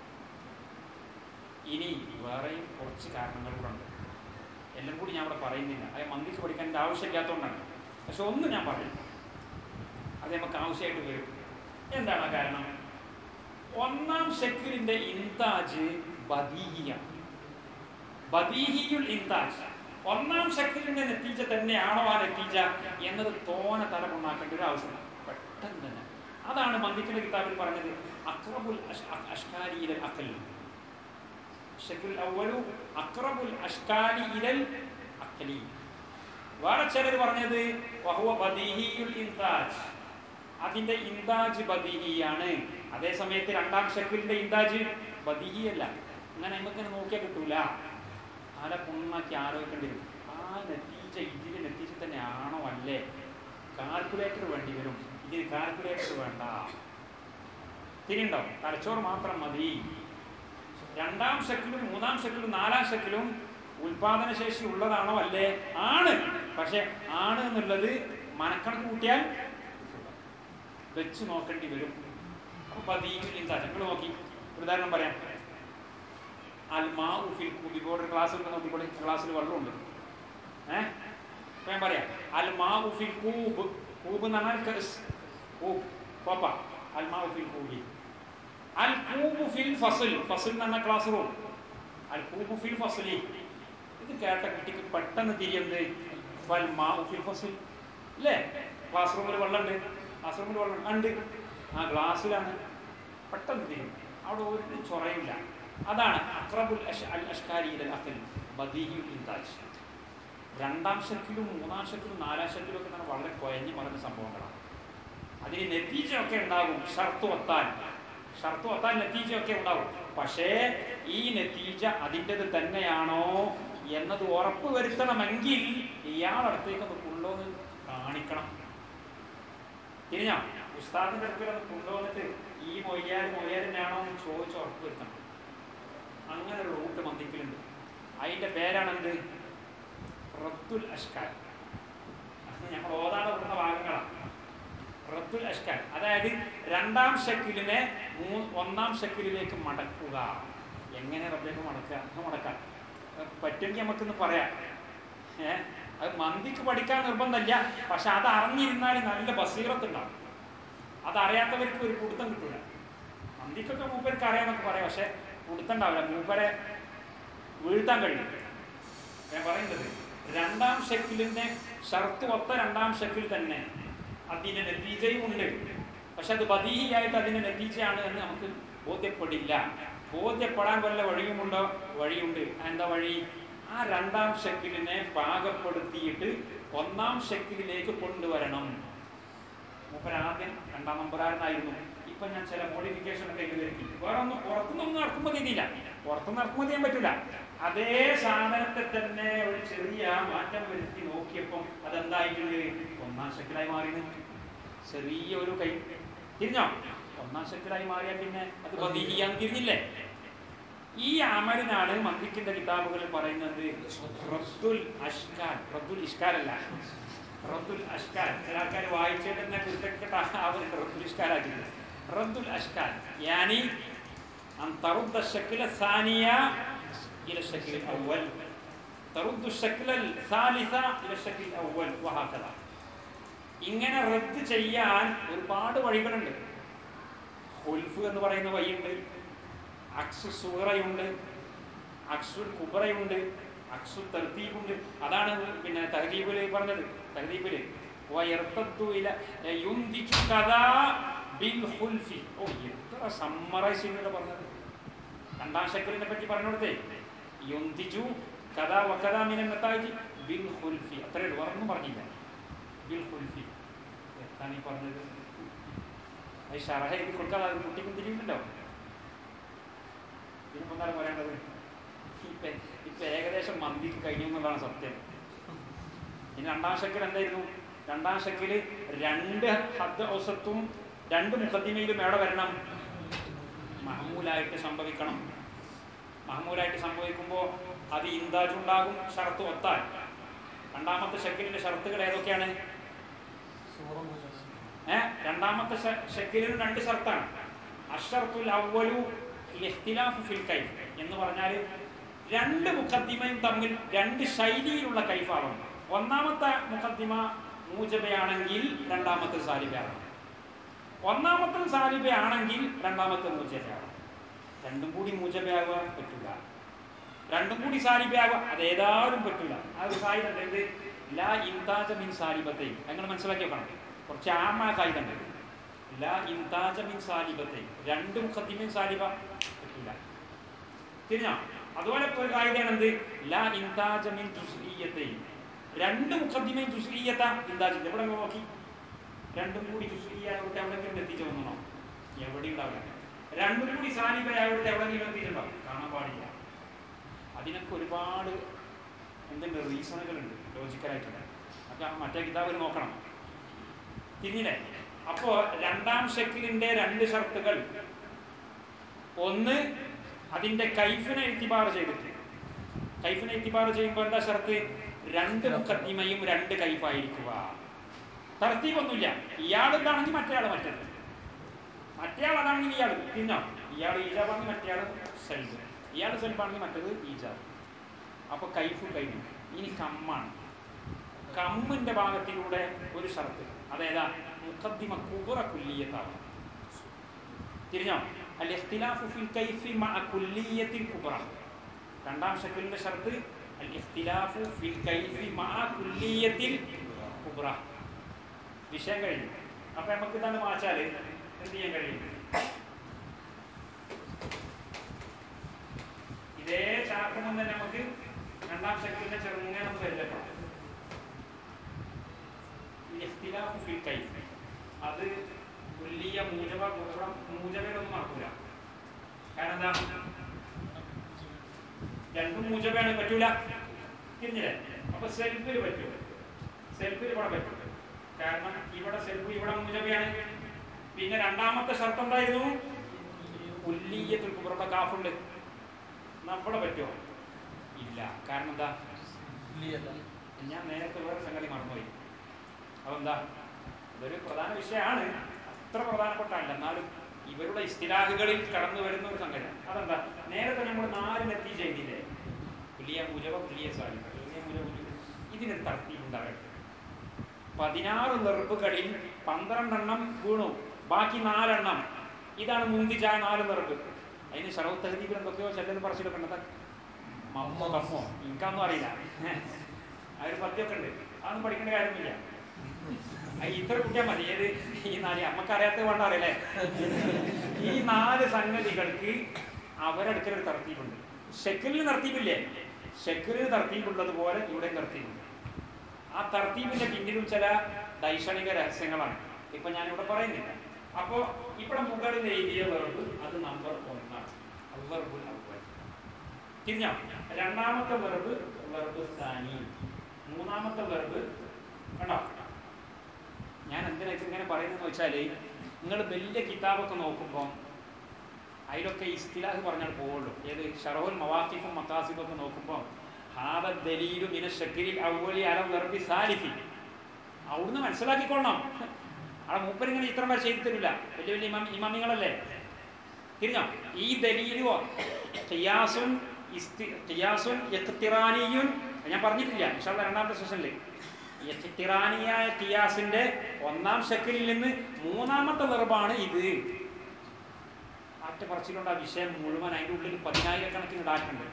ഇനി വേറെയും കുറച്ച് കാരണങ്ങൾ കൂടെ ഉണ്ട് എല്ലാം കൂടി ഞാൻ ഇവിടെ പറയുന്നില്ല അത് മന്ദിക്ക് പഠിക്കാൻ എൻ്റെ ആവശ്യമില്ലാത്തതുകൊണ്ടാണ് പക്ഷെ ഒന്ന് ഞാൻ പറയും അത് നമുക്ക് ആവശ്യമായിട്ട് വരും എന്താണ് ആ കാരണം ഒന്നാം ഷെക്കിലിന്റെ ഇൻതാജ് ബദീഹിയാണ് ബദീഹിയുൽ ഇൻതാജ് ഒന്നാം ഷെക്കിലിന്റെ നെത്തീജ തന്നെയാണോ ആ നെത്തീജ എന്നത് തോന തല കൊണ്ടാക്കേണ്ട ഒരു ആവശ്യമില്ല പെട്ടെന്ന് തന്നെ അതാണ് മന്ദിക്കിന്റെ കിതാബിൽ പറഞ്ഞത് അക്രബുൽ അഷ്- അ- അഷ്കാരിയിലെ അക്കൽ ഷെക്കിൽ അവലു അക്രബുൽ അഷ്കാലി ഇലൽ അക്കലി വേറെ ചിലർ പറഞ്ഞത് വഹുവ ബദീഹിയുൽ ഇൻതാജ് അതിന്റെ ഇൻതാജ് ബദീഹിയാണ് അതേ സമയത്ത് രണ്ടാം ഷെക്കിലിന്റെ ഇൻതാജ് ബദീഹിയല്ല അങ്ങനെ നമുക്ക് നോക്കിയാൽ കിട്ടൂല തല പുണ്ണാക്കി ആലോചിക്കേണ്ടി വരും ആ നെത്തീജ ഇതിന്റെ നെത്തീജ തന്നെയാണോ അല്ലേ കാൽക്കുലേറ്റർ വേണ്ടി വരും ഇതിന് കാൽക്കുലേറ്റർ വേണ്ട തിരിയുണ്ടോ തലച്ചോറ് മാത്രം മതി രണ്ടാം ഷെക്കിലും മൂന്നാം ഷെക്കിലും നാലാം ഷെക്കിലും ഉൽപാദന ശേഷി ഉള്ളതാണോ അല്ലേ ആണ് പക്ഷെ ആണ് എന്നുള്ളത് മനക്കണക്ക് കൂട്ടിയാൽ കിട്ടൂല. വെച്ച് നോക്കേണ്ടി വരും അപ്പൊ പതിയിൽ നിങ്ങൾ നോക്കി ഒരു ഉദാഹരണം പറയാം അൽമാ ഉഫിൽ കൂബി ഇപ്പോൾ ഒരു ക്ലാസ് ഉണ്ട് നോക്കിക്കോളി ക്ലാസ്സിൽ വെള്ളമുണ്ട് ഏഹ് അപ്പൊ ഞാൻ പറയാം അൽമാ ഉഫിൽ കൂബ് കൂബ് എന്ന് പറഞ്ഞാൽ കസ്. കൂബ് കോപ്പ അൽമാ ഉഫിൽ കൂബി അൽ കൂബു ഫിൽ ഫസൽ ഫസൽ എന്ന് പറഞ്ഞ ക്ലാസ് റൂം അൽ കൂബു ഫിൽ ഫസലി ഇത് കേട്ട കുട്ടിക്ക് പെട്ടെന്ന് തിരിയുന്നത് ഫൽ മാ ഫിൽ ഫസൽ അല്ലേ ക്ലാസ് റൂമിൽ വെള്ളമുണ്ട് ക്ലാസ് റൂമിൽ വെള്ളം ഉണ്ട് ആ ഗ്ലാസ്സിലാണ് പെട്ടെന്ന് തിരിയും അവിടെ ഒരു ചൊറയില്ല അതാണ് അക്രബുൽ അഷ് അൽ അഷ്കാരിയിലെ അക്കൽ ബദീഹിയുൽ ഇൻതാജ് രണ്ടാം ഷെക്കിലും മൂന്നാം ഷെക്കിലും നാലാം ഷെക്കിലും ഒക്കെ തന്നെ വളരെ കുഴഞ്ഞു മറഞ്ഞ സംഭവങ്ങളാണ് അതിന് നെത്തീജ ഒക്കെ ഉണ്ടാകും ഷർത്ത് ഒത്താൻ ഷർത്ത് ഒത്താൻ നെത്തീജ ഒക്കെ ഉണ്ടാകും പക്ഷേ ഈ നെത്തീജ അതിൻ്റെത് തന്നെയാണോ എന്നത് ഉറപ്പ് വരുത്തണമെങ്കിൽ ഇയാളടുത്തേക്ക് ഒന്ന് കൊണ്ടുവന്ന് കാണിക്കണം തിരിഞ്ഞോ ഉസ്താദിന്റെ അടുക്കൽ ഒന്ന് കൊണ്ടുവന്നിട്ട് ഈ മൊയ്യാൽ മൊയ്യാലിനാണോ എന്ന് ചോദിച്ച് ഉറപ്പ് വരുത്തണം അങ്ങനെ ഒരു റൂട്ട് മന്ദിക്കലുണ്ട് അതിന്റെ പേരാണെന്ത് റദ്ദുൽ അഷ്കാൽ അത് ഞങ്ങൾ ഓതാതെ വിടുന്ന ഭാഗങ്ങളാണ് റദ്ദുൽ അഷ്കാൽ അതായത് രണ്ടാം ഷക്കിലിനെ മൂ ഒന്നാം ഷക്കിലിലേക്ക് മടക്കുക എങ്ങനെ റബ്ബേക്ക് മടക്കുക അങ്ങനെ മടക്കാം അത് പറ്റുമെങ്കിൽ നമുക്കിന്ന് പറയാം ഏ അത് മന്ദിക്ക് പഠിക്കാൻ നിർബന്ധമില്ല പക്ഷെ അത് അറിഞ്ഞിരുന്നാൽ നല്ല ബസീറത്തുണ്ടാവും അതറിയാത്തവർക്ക് ഒരു കുടുത്തം കിട്ടൂല മന്ദിക്കൊക്കെ മൂപ്പർക്ക് അറിയാമെന്നൊക്കെ പറയാം പക്ഷെ കുടുത്തുണ്ടാവില്ല മൂപ്പരെ വീഴ്ത്താൻ കഴിയും ഞാൻ പറയുന്നത് രണ്ടാം ഷെക്കിലിന്റെ ഷർത്ത് ഒത്ത രണ്ടാം ഷെക്കിൽ തന്നെ അതിന് നത്തീജയും ഉണ്ട് പക്ഷെ അത് ബദീഹിയായിട്ട് അതിന് നത്തീജയാണ് എന്ന് നമുക്ക് ബോധ്യപ്പെടില്ല ബോധ്യപ്പെടാൻ വല്ല വഴിയുമുണ്ടോ വഴിയുണ്ട് എന്താ വഴി ആ രണ്ടാം ഷെക്കിലിനെ പാകപ്പെടുത്തിയിട്ട് ഒന്നാം ഷെക്കിലിലേക്ക് കൊണ്ടുവരണം മൂപ്പര് ആദ്യം രണ്ടാം നമ്പറുകാരനായിരുന്നു ഇപ്പൊ ഞാൻ ചില മോഡിഫിക്കേഷൻ ഒക്കെ ഇത് വരുത്തി വേറെ ഒന്നും പുറത്തുനിന്നൊന്നും ഇറക്കുമതി ചെയ്തില്ല പുറത്തുനിന്ന് ഇറക്കുമതി ചെയ്യാൻ പറ്റൂല അതേ സാധനത്തെ തന്നെ ഒരു ചെറിയ മാറ്റം വരുത്തി നോക്കിയപ്പം അതെന്തായിട്ടുണ്ട് ഒന്നാം ശക്കിലായി മാറിയത് ചെറിയ ഒരു കൈ തിരിഞ്ഞോ ഒന്നാം ശക്കിലായി മാറിയാൽ പിന്നെ അത് പതിയാൻ തിരിഞ്ഞില്ലേ ഈ അമലിനാണ് മന്ദിക്കിന്റെ കിതാബുകളിൽ പറയുന്നത് റദ്ദുൽ അഷ്കാൽ റദ്ദുൽ ഇഷ്കാലല്ല റദ്ദുൽ അഷ്കാൽ ചില ആൾക്കാർ വായിച്ചിട്ട് തന്നെ കുറ്റക്കെട്ട അവരുണ്ട് റദ്ദുൽ ഇഷ്കാലാക്കിയത് റദ്ദുൽ അഷ്കാൽ യാനി അൻ തറുദ്ദ الشكل الثانية إلى الشكل الأول ترد الشكل الثالث إلى الشكل الأول وهكذا ഇങ്ങനെ റദ്ദ് ചെയ്യാൻ ഒരുപാട് വഴികളുണ്ട് ഹുൽഫ് എന്ന് പറയുന്ന വഴിയുണ്ട് അക്സു സൂറയുണ്ട് അക്സുൽ കുബറയുണ്ട് അക്സുൽ തർത്തീബുണ്ട് അതാണ് പിന്നെ തഹദീബിൽ പറഞ്ഞത് തഹദീബിൽ വയർത്തദ്ദു ഇല യുന്തിജു കഥാ ബിൽ ഹുൽഫി ഓ എത്ര സമ്മറൈസ് ചെയ്തിട്ട് പറഞ്ഞത് രണ്ടാം ശക്കലിനെ പറ്റി പറഞ്ഞു കൊടുത്തേ യുന്തിജു കഥാ വക്കഥാ മിനൻ നത്തായിജി ബിൽ ഹുൽഫി അത്രയേ ഉള്ളൂ വേറൊന്നും പറഞ്ഞില്ല ബിൽ ഹുൽഫി എത്താണ് ഈ പറഞ്ഞത് അത് ഷറഹ എഴുതി കൊടുക്കാതെ അത് കുട്ടിക്കും തിരിയുന്നുണ്ടോ ഇതിനിപ്പോ എന്താണ് പറയേണ്ടത് ഇപ്പൊ ഇപ്പൊ ഏകദേശം മന്തിക്ക് കഴിഞ്ഞു എന്നുള്ളതാണ് സത്യം ഇനി രണ്ടാം ഷക്കിൽ എന്തായിരുന്നു രണ്ടാം ഷക്കിൽ രണ്ട് ഹദ് ഔസത്തും രണ്ട് മുഖദ്ദിമയിലും എവിടെ വരണം മഹമൂലായിട്ട് സംഭവിക്കണം മഹമൂലായിട്ട് സംഭവിക്കുമ്പോൾ അത് ഇന്താജുണ്ടാകും ഷർത്ത് ഒത്താൽ രണ്ടാമത്തെ ഷക്കിലിന്റെ ഷർത്തുകൾ ഏതൊക്കെയാണ് സൂറ മുജാസ് ഏ രണ്ടാമത്തെ ഷ- ഷെക്കിലിന് രണ്ട് ഷർത്താണ് അഷർത്തുൽ അവലു ഇഖ്തിലാഫു ഫിൽ കൈഫ് എന്ന് പറഞ്ഞാൽ രണ്ട് മുഖദ്ദിമയും തമ്മിൽ രണ്ട് ശൈലിയിലുള്ള കൈഫാവണം ഒന്നാമത്തെ മുഖദ്ദിമ മൂജബയാണെങ്കിൽ രണ്ടാമത്തെ സാലിബയാവണം ഒന്നാമത്തെ സാലിബയാണെങ്കിൽ രണ്ടാമത്തെ മൂജബയാവണം രണ്ടും കൂടി മൂജബയാവുക പറ്റില്ല രണ്ടും കൂടി സാലിബയാവുക അത് ഏതായാലും പറ്റില്ല ആ ഒരു സായിദുണ്ട് എന്ത് ലാ ഇൻതാജ മിൻ സാലിബത്തെ നിങ്ങൾ മനസ്സിലാക്കി വെക്കണം കുറച്ച് ആമാ കായികണ്ട് ലാ ഇൻതാജ മിൻ സാലിബത്തെ രണ്ട് മുഖദ്ദിമയും സാലിബ പറ്റില്ല തിരിഞ്ഞോ അതുപോലെ ഇപ്പൊ ഒരു കായികയാണ് എന്ത് ലാ ഇൻതാജ മിൻ ജുസ്ഇയ്യത്തെ രണ്ട് മുഖദ്ദിമയും ജുസ്ഇയ്യത്ത ഇൻതാജിന്റെ ഇവിടെ നിങ്ങൾ നോക്കി രണ്ടും കൂടി ജുസ്ഇയ്യായിട്ട് എവിടെയെങ്കിലും എത്തിച്ചു തോന്നണോ എവിടെ ഉണ്ടാവില്ല രണ്ടും കൂടി സാലിബയായിട്ട് എവിടെയെങ്കിലും എത്തിയിട്ടുണ്ടോ കാണാൻ പാടില്ല അതിനൊക്കെ ഒരുപാട് എന്തുണ്ട് റീസണുകളുണ്ട് ലോജിക്കലായിട്ടുണ്ട് അതൊക്കെ ആ മറ്റേ കിതാബിൽ നോക്കണം തിരിഞ്ഞില്ലേ അപ്പോ രണ്ടാം ഷെക്കിലിന്റെ രണ്ട് ഷർത്തുകൾ ഒന്ന് അതിന്റെ കൈഫിനെ എത്തിബാർ ചെയ്തിട്ട് കൈഫിനെ എത്തിബാർ ചെയ്യുമ്പോൾ എന്താ ഷർത്ത് രണ്ട് മുഖദ്ദിമയും രണ്ട് കൈഫായിരിക്കുക തർത്തീബൊന്നുമില്ല ഇയാൾ ഇതാണെങ്കിൽ മറ്റേ ആൾ മറ്റേത് മറ്റേ ആൾ അതാണെങ്കിൽ ഇയാൾ തിന്നോ ഇയാൾ ഈജാബാണെങ്കിൽ മറ്റേ ആൾ സെൽഫ് ഇയാൾ സെൽഫാണെങ്കിൽ മറ്റേത് ഈജാബ് അപ്പൊ കൈഫ് കഴിഞ്ഞു ഇനി കമ്മാണ് കമ്മിന്റെ ഭാഗത്തിലൂടെ ഒരു ഷർത്ത് അതേതാ മുഖദ്ദിമ കുബറ കുല്ലിയത്താവണം തിരിഞ്ഞോ അൽ ഇഖ്തിലാഫു ഫിൽ കൈഫി മഅ കുല്ലിയത്തിൽ കുബറ രണ്ടാം ഷക്കിലിന്റെ ഷർത്ത് അൽ ഇഖ്തിലാഫു ഫിൽ കൈഫി മഅ കുല്ലിയത്തിൽ കുബറ വിഷയം കഴിഞ്ഞു അപ്പൊ നമുക്ക് ഇതാണ് മാച്ചാല് എന്ത് ചെയ്യാൻ കഴിയും ഇതേ ചാപ്റ്ററിൽ തന്നെ നമുക്ക് രണ്ടാം ഷക്കിലിന്റെ ചെറുങ്ങനെ നമുക്ക് പരിചയപ്പെടാം ഇഖ്തിലാഫു ഫിൽ കൈഫ് അത് കുല്ലിയ മൂജബ കുബറ മൂജബയിലൊന്നും നടക്കൂല കാരണം എന്താ രണ്ടും മൂജബയാണ് പറ്റൂല തിരിഞ്ഞില്ലേ അപ്പൊ സെൽഫിൽ പറ്റൂ സെൽഫിൽ ഇവിടെ പറ്റും കാരണം ഇവിടെ സെൽഫ് ഇവിടെ മൂജബയാണ് പിന്നെ രണ്ടാമത്തെ ഷർത്ത് എന്തായിരുന്നു കുല്ലിയത്തിൽ കുബറയുടെ കാഫുണ്ട് നമ്മുടെ പറ്റുമോ ഇല്ല കാരണം എന്താ ഇല്ലയല്ല ഞാൻ നേരത്തെ വേറെ സംഗതി മറന്നുപോയി അതെന്താ ഇതൊരു പ്രധാന വിഷയമാണ് അത്ര പ്രധാനപ്പെട്ടല്ല എന്നാലും ഇവരുടെ ഇസ്തിലാഹുകളിൽ കടന്നു വരുന്ന ഒരു സംഗതിയാണ് അതെന്താ നേരത്തെ നമ്മൾ നാല് നെത്തി ചെയ്തില്ലേ പുലിയ മുജവ പുലിയ സാലിഫ പുലിയ മുജവ പുലിയ ഇതിനൊരു തർത്തീബ് ഉണ്ടാകട്ടെ പതിനാറ് നെറുപ്പുകളിൽ പന്ത്രണ്ടെണ്ണം വീണു ബാക്കി നാലെണ്ണം ഇതാണ് മുന്തിച്ചായ നാല് നെറുപ്പ് അതിന് ഷറവ് തഹദീബിൽ എന്തൊക്കെയോ ചെല്ലൽ പറച്ചിലൊക്കെ ഉണ്ട് അതൊക്കെ മമ്മോ കമ്മോ എനിക്കൊന്നും അറിയില്ല ആ ഒരു പദ്യമൊക്കെ ഉണ്ട് അതൊന്നും പഠിക്കേണ്ട കാര്യമൊന്നുമില്ല ആ ഇത്ര കുട്ടിയാൽ മതി ഏത് ഈ നാല് നമുക്കറിയാത്ത വേണ്ട അറിയില്ലേ ഈ നാല് സംഗതികൾക്ക് അവരെടുക്കൽ ഒരു തർത്തീബുണ്ട് ഷെക്കിലിന് തർത്തീബില്ലേ ഷെക്കിലിന് തർത്തീബുള്ളത് പോലെ ഇവിടെ തർത്തീബുണ്ട് ആ തർത്തീബിന്റെ പിന്നിലും ചില ദൈക്ഷണിക രഹസ്യങ്ങളാണ് ഇപ്പൊ ഞാനിവിടെ പറയുന്നില്ല അപ്പോ ഇവിടെ മുകളിൽ എഴുതിയ വെറുപ്പ് അത് നമ്പർ ഒന്നാണ് അള്ളർബുൽ അവ്വൽ തിരിഞ്ഞോ രണ്ടാമത്തെ വെറുപ്പ് വെറുപ്പ് സ്ഥാനി മൂന്നാമത്തെ വെറുപ്പ് കണ്ടോ ഞാൻ എന്തിനാ ഇങ്ങനെ പറയുന്നതെന്ന് വെച്ചാൽ നിങ്ങൾ വലിയ കിതാബൊക്കെ നോക്കുമ്പോൾ അതിലൊക്കെ ഇസ്തിലാഹ് പറഞ്ഞാൽ പോവുള്ളൂ ഏത് ഷറഹുൽ മവാഖിഫും മക്കാസിഫും ഒക്കെ നോക്കുമ്പോൾ ഹാദ ദലീലു മിന ഷക്കിരിൽ അവലി അല വെർബി സാലിഫി അവിടുന്ന് മനസ്സിലാക്കിക്കൊള്ളണം അവിടെ മൂപ്പരിങ്ങനെ ഇത്ര ചെയ്തു തരില്ല വലിയ വലിയ ഇമാം ഇമാമിങ്ങളല്ലേ തിരിഞ്ഞോ ഈ ദലീലോ ഖിയാസുൻ ഇസ്തി ഖിയാസുൻ ഇഖ്തിറാനിയുൻ ഞാൻ പറഞ്ഞിട്ടില്ല ഇൻഷാല്ല രണ്ടാമത്തെ സെഷനിൽ ഇഖ്തിറാനിയായ ഖിയാസിന്റെ ഒന്നാം ഷക്കിലിൽ നിന്ന് മൂന്നാമത്തെ വെർബാണ് ഇത് ആറ്റ പറച്ചിലുണ്ട് ആ വിഷയം മുഴുവൻ അതിൻ്റെ ഉള്ളിൽ പതിനായിരക്കണക്കിന് ഡാറ്റുണ്ട്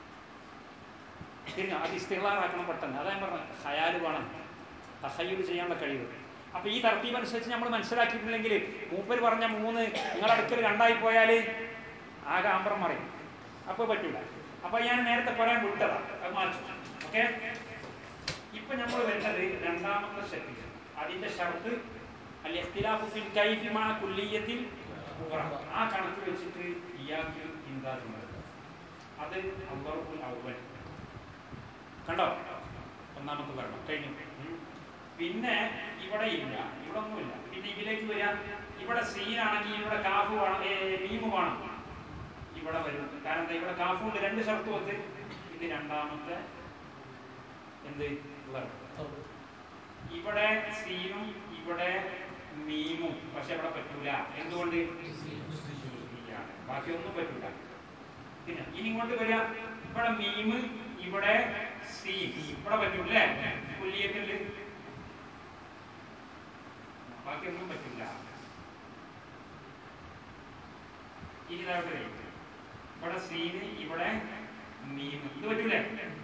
തിരിഞ്ഞോ അത് ഇസ്തിഹാറാക്കണം പെട്ടെന്ന് അതാ ഞാൻ പറഞ്ഞത് ഹയാല് വേണം തഹയ്യൂർ ചെയ്യാനുള്ള കഴിവ് അപ്പൊ ഈ തർത്തീബ് അനുസരിച്ച് നമ്മൾ മനസ്സിലാക്കിയിട്ടില്ലെങ്കിൽ മൂപ്പർ പറഞ്ഞ മൂന്ന് നിങ്ങൾ അടുക്കൽ രണ്ടായി പോയാൽ ആകെ ആമ്പറം മറിയും അപ്പൊ പറ്റൂല അപ്പൊ ഞാൻ നേരത്തെ പറയാൻ വിട്ടതാ അത് മാറ്റി ഓക്കെ ഇപ്പൊ നമ്മൾ വരുന്നത് രണ്ടാമത്തെ ഷെക്കിൽ അതിന്റെ ഷർത്ത് അൽ ഇഖ്തിലാഫു ഫിൽ കൈഫി മാ കുല്ലിയത്തിൽ കുബ്ര. ആ കണക്ക് വെച്ചിട്ട് ഇയാൾക്ക് ഇൻതാജുണ്ട് അത് അള്ളാഹുൽ അവൽ കണ്ടോ ഒന്നാമത്തെ വരണം കഴിഞ്ഞു ഉം. പിന്നെ ഇവിടെ ഇല്ല ഇവിടെ ഒന്നുമില്ല പിന്നെ ഇതിലേക്ക് വരിക ഇവിടെ സീനാണെങ്കിൽ ഇവിടെ കാഫ് വേണം ഏ, മീമ് വേണം ഇവിടെ വരും കാരണം എന്താ ഇവിടെ കാഫുണ്ട് രണ്ട് ഷർത്ത് വെച്ച് ഇത് രണ്ടാമത്തെ എന്ത് ഉള്ളത് ഇവിടെ സീനും ഇവിടെ മീമും പക്ഷെ അവിടെ പറ്റൂല എന്തുകൊണ്ട് ജുസ്ഇയാണ്. ബാക്കിയൊന്നും പറ്റൂല പിന്നെ ഇനി ഇങ്ങോട്ട് വരിക ഇവിടെ മീമ് ഇവിടെ സീൻ ഇവിടെ പറ്റൂല്ലേ കുല്ലിയത്തില് ബാക്കിയൊന്നും പറ്റൂല ഇനി ഇതാവട്ടെ വരും ഇവിടെ സീന് ഇവിടെ മീമ് ഇത് പറ്റൂലേ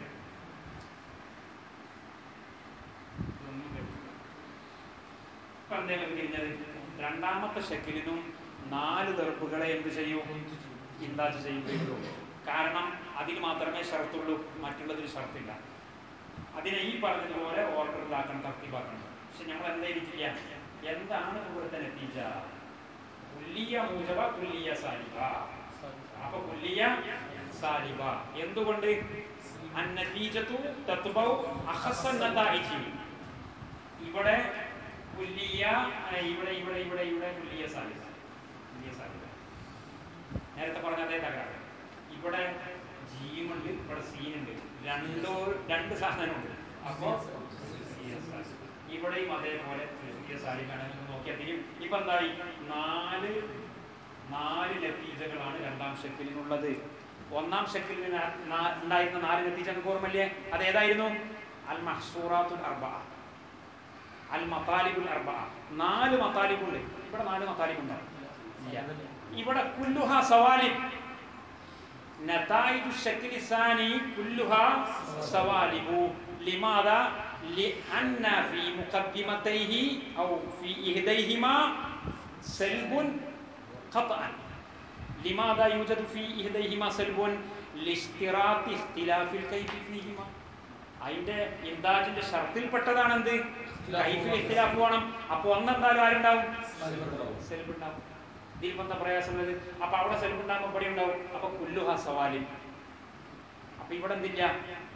ഇതൊന്നും പറ്റൂല ഇപ്പൊ എന്തേലും തിരിഞ്ഞത് രണ്ടാമത്തെ ഷെക്കിലിനും നാല് തെറുപ്പുകളെ എന്ത് ചെയ്യും ഇന്താജ് ചെയ്യുകയുള്ളൂ കാരണം അതിന് മാത്രമേ ഷർത്തുള്ളൂ മറ്റുള്ളതിന് ഷർത്തില്ല അതിനെ ഈ പറഞ്ഞതുപോലെ ഓർഡറിലാക്കണം തർത്തിബാക്കണം പക്ഷെ നമ്മൾ എന്തായിരിക്കില്ല എന്താണ് ഇവിടുത്തെ നത്തീജ കുല്ലിയ മൂജബ കുല്ലിയ സാലിബ അപ്പൊ കുല്ലിയ സാലിബ എന്തുകൊണ്ട് അന്നതീജത്തു തത്ബൗ അഖസ്സൻ നതായിജി ഇവിടെ കുല്ലിയ ആ, ഇവിടെ ഇവിടെ ഇവിടെ ഇവിടെ കുല്ലിയ സാലിബ കുല്ലിയ സാലിബ നേരത്തെ പറഞ്ഞ അതേ തകരാറ് ഇവിടെ ജീമുണ്ട് ഇവിടെ സീനുണ്ട് രണ്ടോ രണ്ട് സാധനമുണ്ട് അപ്പോ ജുസിയ സാലിബ. ഇവിടെയും അതേപോലെ ജുസിയ സാലിബാണ് നിങ്ങൾ നോക്കിയാൽ തിരിയും ഇപ്പൊ എന്തായി നാല് നാല് നത്തീജകളാണ് രണ്ടാം ഷെക്കിലിനുള്ളത് ഒന്നാം ഷെക്കിലിന് നാ- നാ- ഉണ്ടായിരുന്ന നാല് നത്തീജ നിങ്ങൾക്ക് ഓർമ്മല്ലേ അത് ഏതായിരുന്നു അൽ മഹ്സൂറാത്തുൽ അർബ അൽ മത്താലിബുൽ അർബ നാല് മത്താലിബുണ്ട് ഇവിടെ നാല് മത്താലിബുണ്ടോ ഇല്ല ഇവിടെ കുല്ലുഹ സവാലിബ് نتائج الشكل الثاني كلها سوالب لماذا؟ لأن في مقدمتيه أو في إحديهما سلب قطعا لماذا يوجد في إحديهما سلب؟ لاشتراط اختلاف الكيف فيهما അതിന്റെ ഇംദാജിന്റെ ഷർത്തിൽപ്പെട്ടതാണ് എന്ത് കൈഫിൽ ഇഖ്തിലാഫ് വേണം അപ്പൊ ഒന്നെന്തായാലും ആരുണ്ടാവും സെൽബ് ഉണ്ടാവും ഇതിലിപ്പോ എന്താ പ്രയാസമുള്ളത് അപ്പൊ അവിടെ സെൽബ് ഉണ്ടാകുമ്പോൾ ഇവിടെ ഉണ്ടാവും അപ്പൊ കുല്ലുഹ സവാലിൻ അപ്പൊ ഇവിടെ എന്തില്ല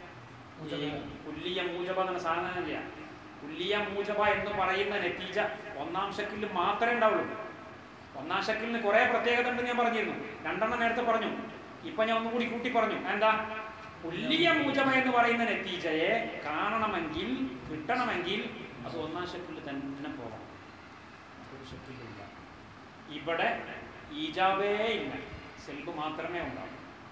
ഈ കുല്ലിയ മൂജബ എന്ന സാധനം ഇല്ല കുല്ലിയ മൂജബ എന്ന് പറയുന്ന നെറ്റീജ ഒന്നാം ഷക്കിൽ മാത്രമേ ഉണ്ടാവുള്ളൂ ഒന്നാം ഷക്കിലിന് കുറെ പ്രത്യേകത ഉണ്ടെന്ന് ഞാൻ പറഞ്ഞിരുന്നു രണ്ടെണ്ണം നേരത്തെ പറഞ്ഞു ഇപ്പൊ ഞാൻ ഒന്നും കൂടി കൂട്ടി പറഞ്ഞു എന്താ കുല്ലിയ മൂജബ എന്ന് പറയുന്ന നെറ്റീജയെ കാണണമെങ്കിൽ കിട്ടണമെങ്കിൽ അത് ഒന്നാം ഷക്കിൽ തന്നെ പോകണം ഒരു ഷക്കിലില്ല ഇവിടെ ഈജാബേ ഇല്ല സെൽബ് മാത്രമേ ഉണ്ടാവൂ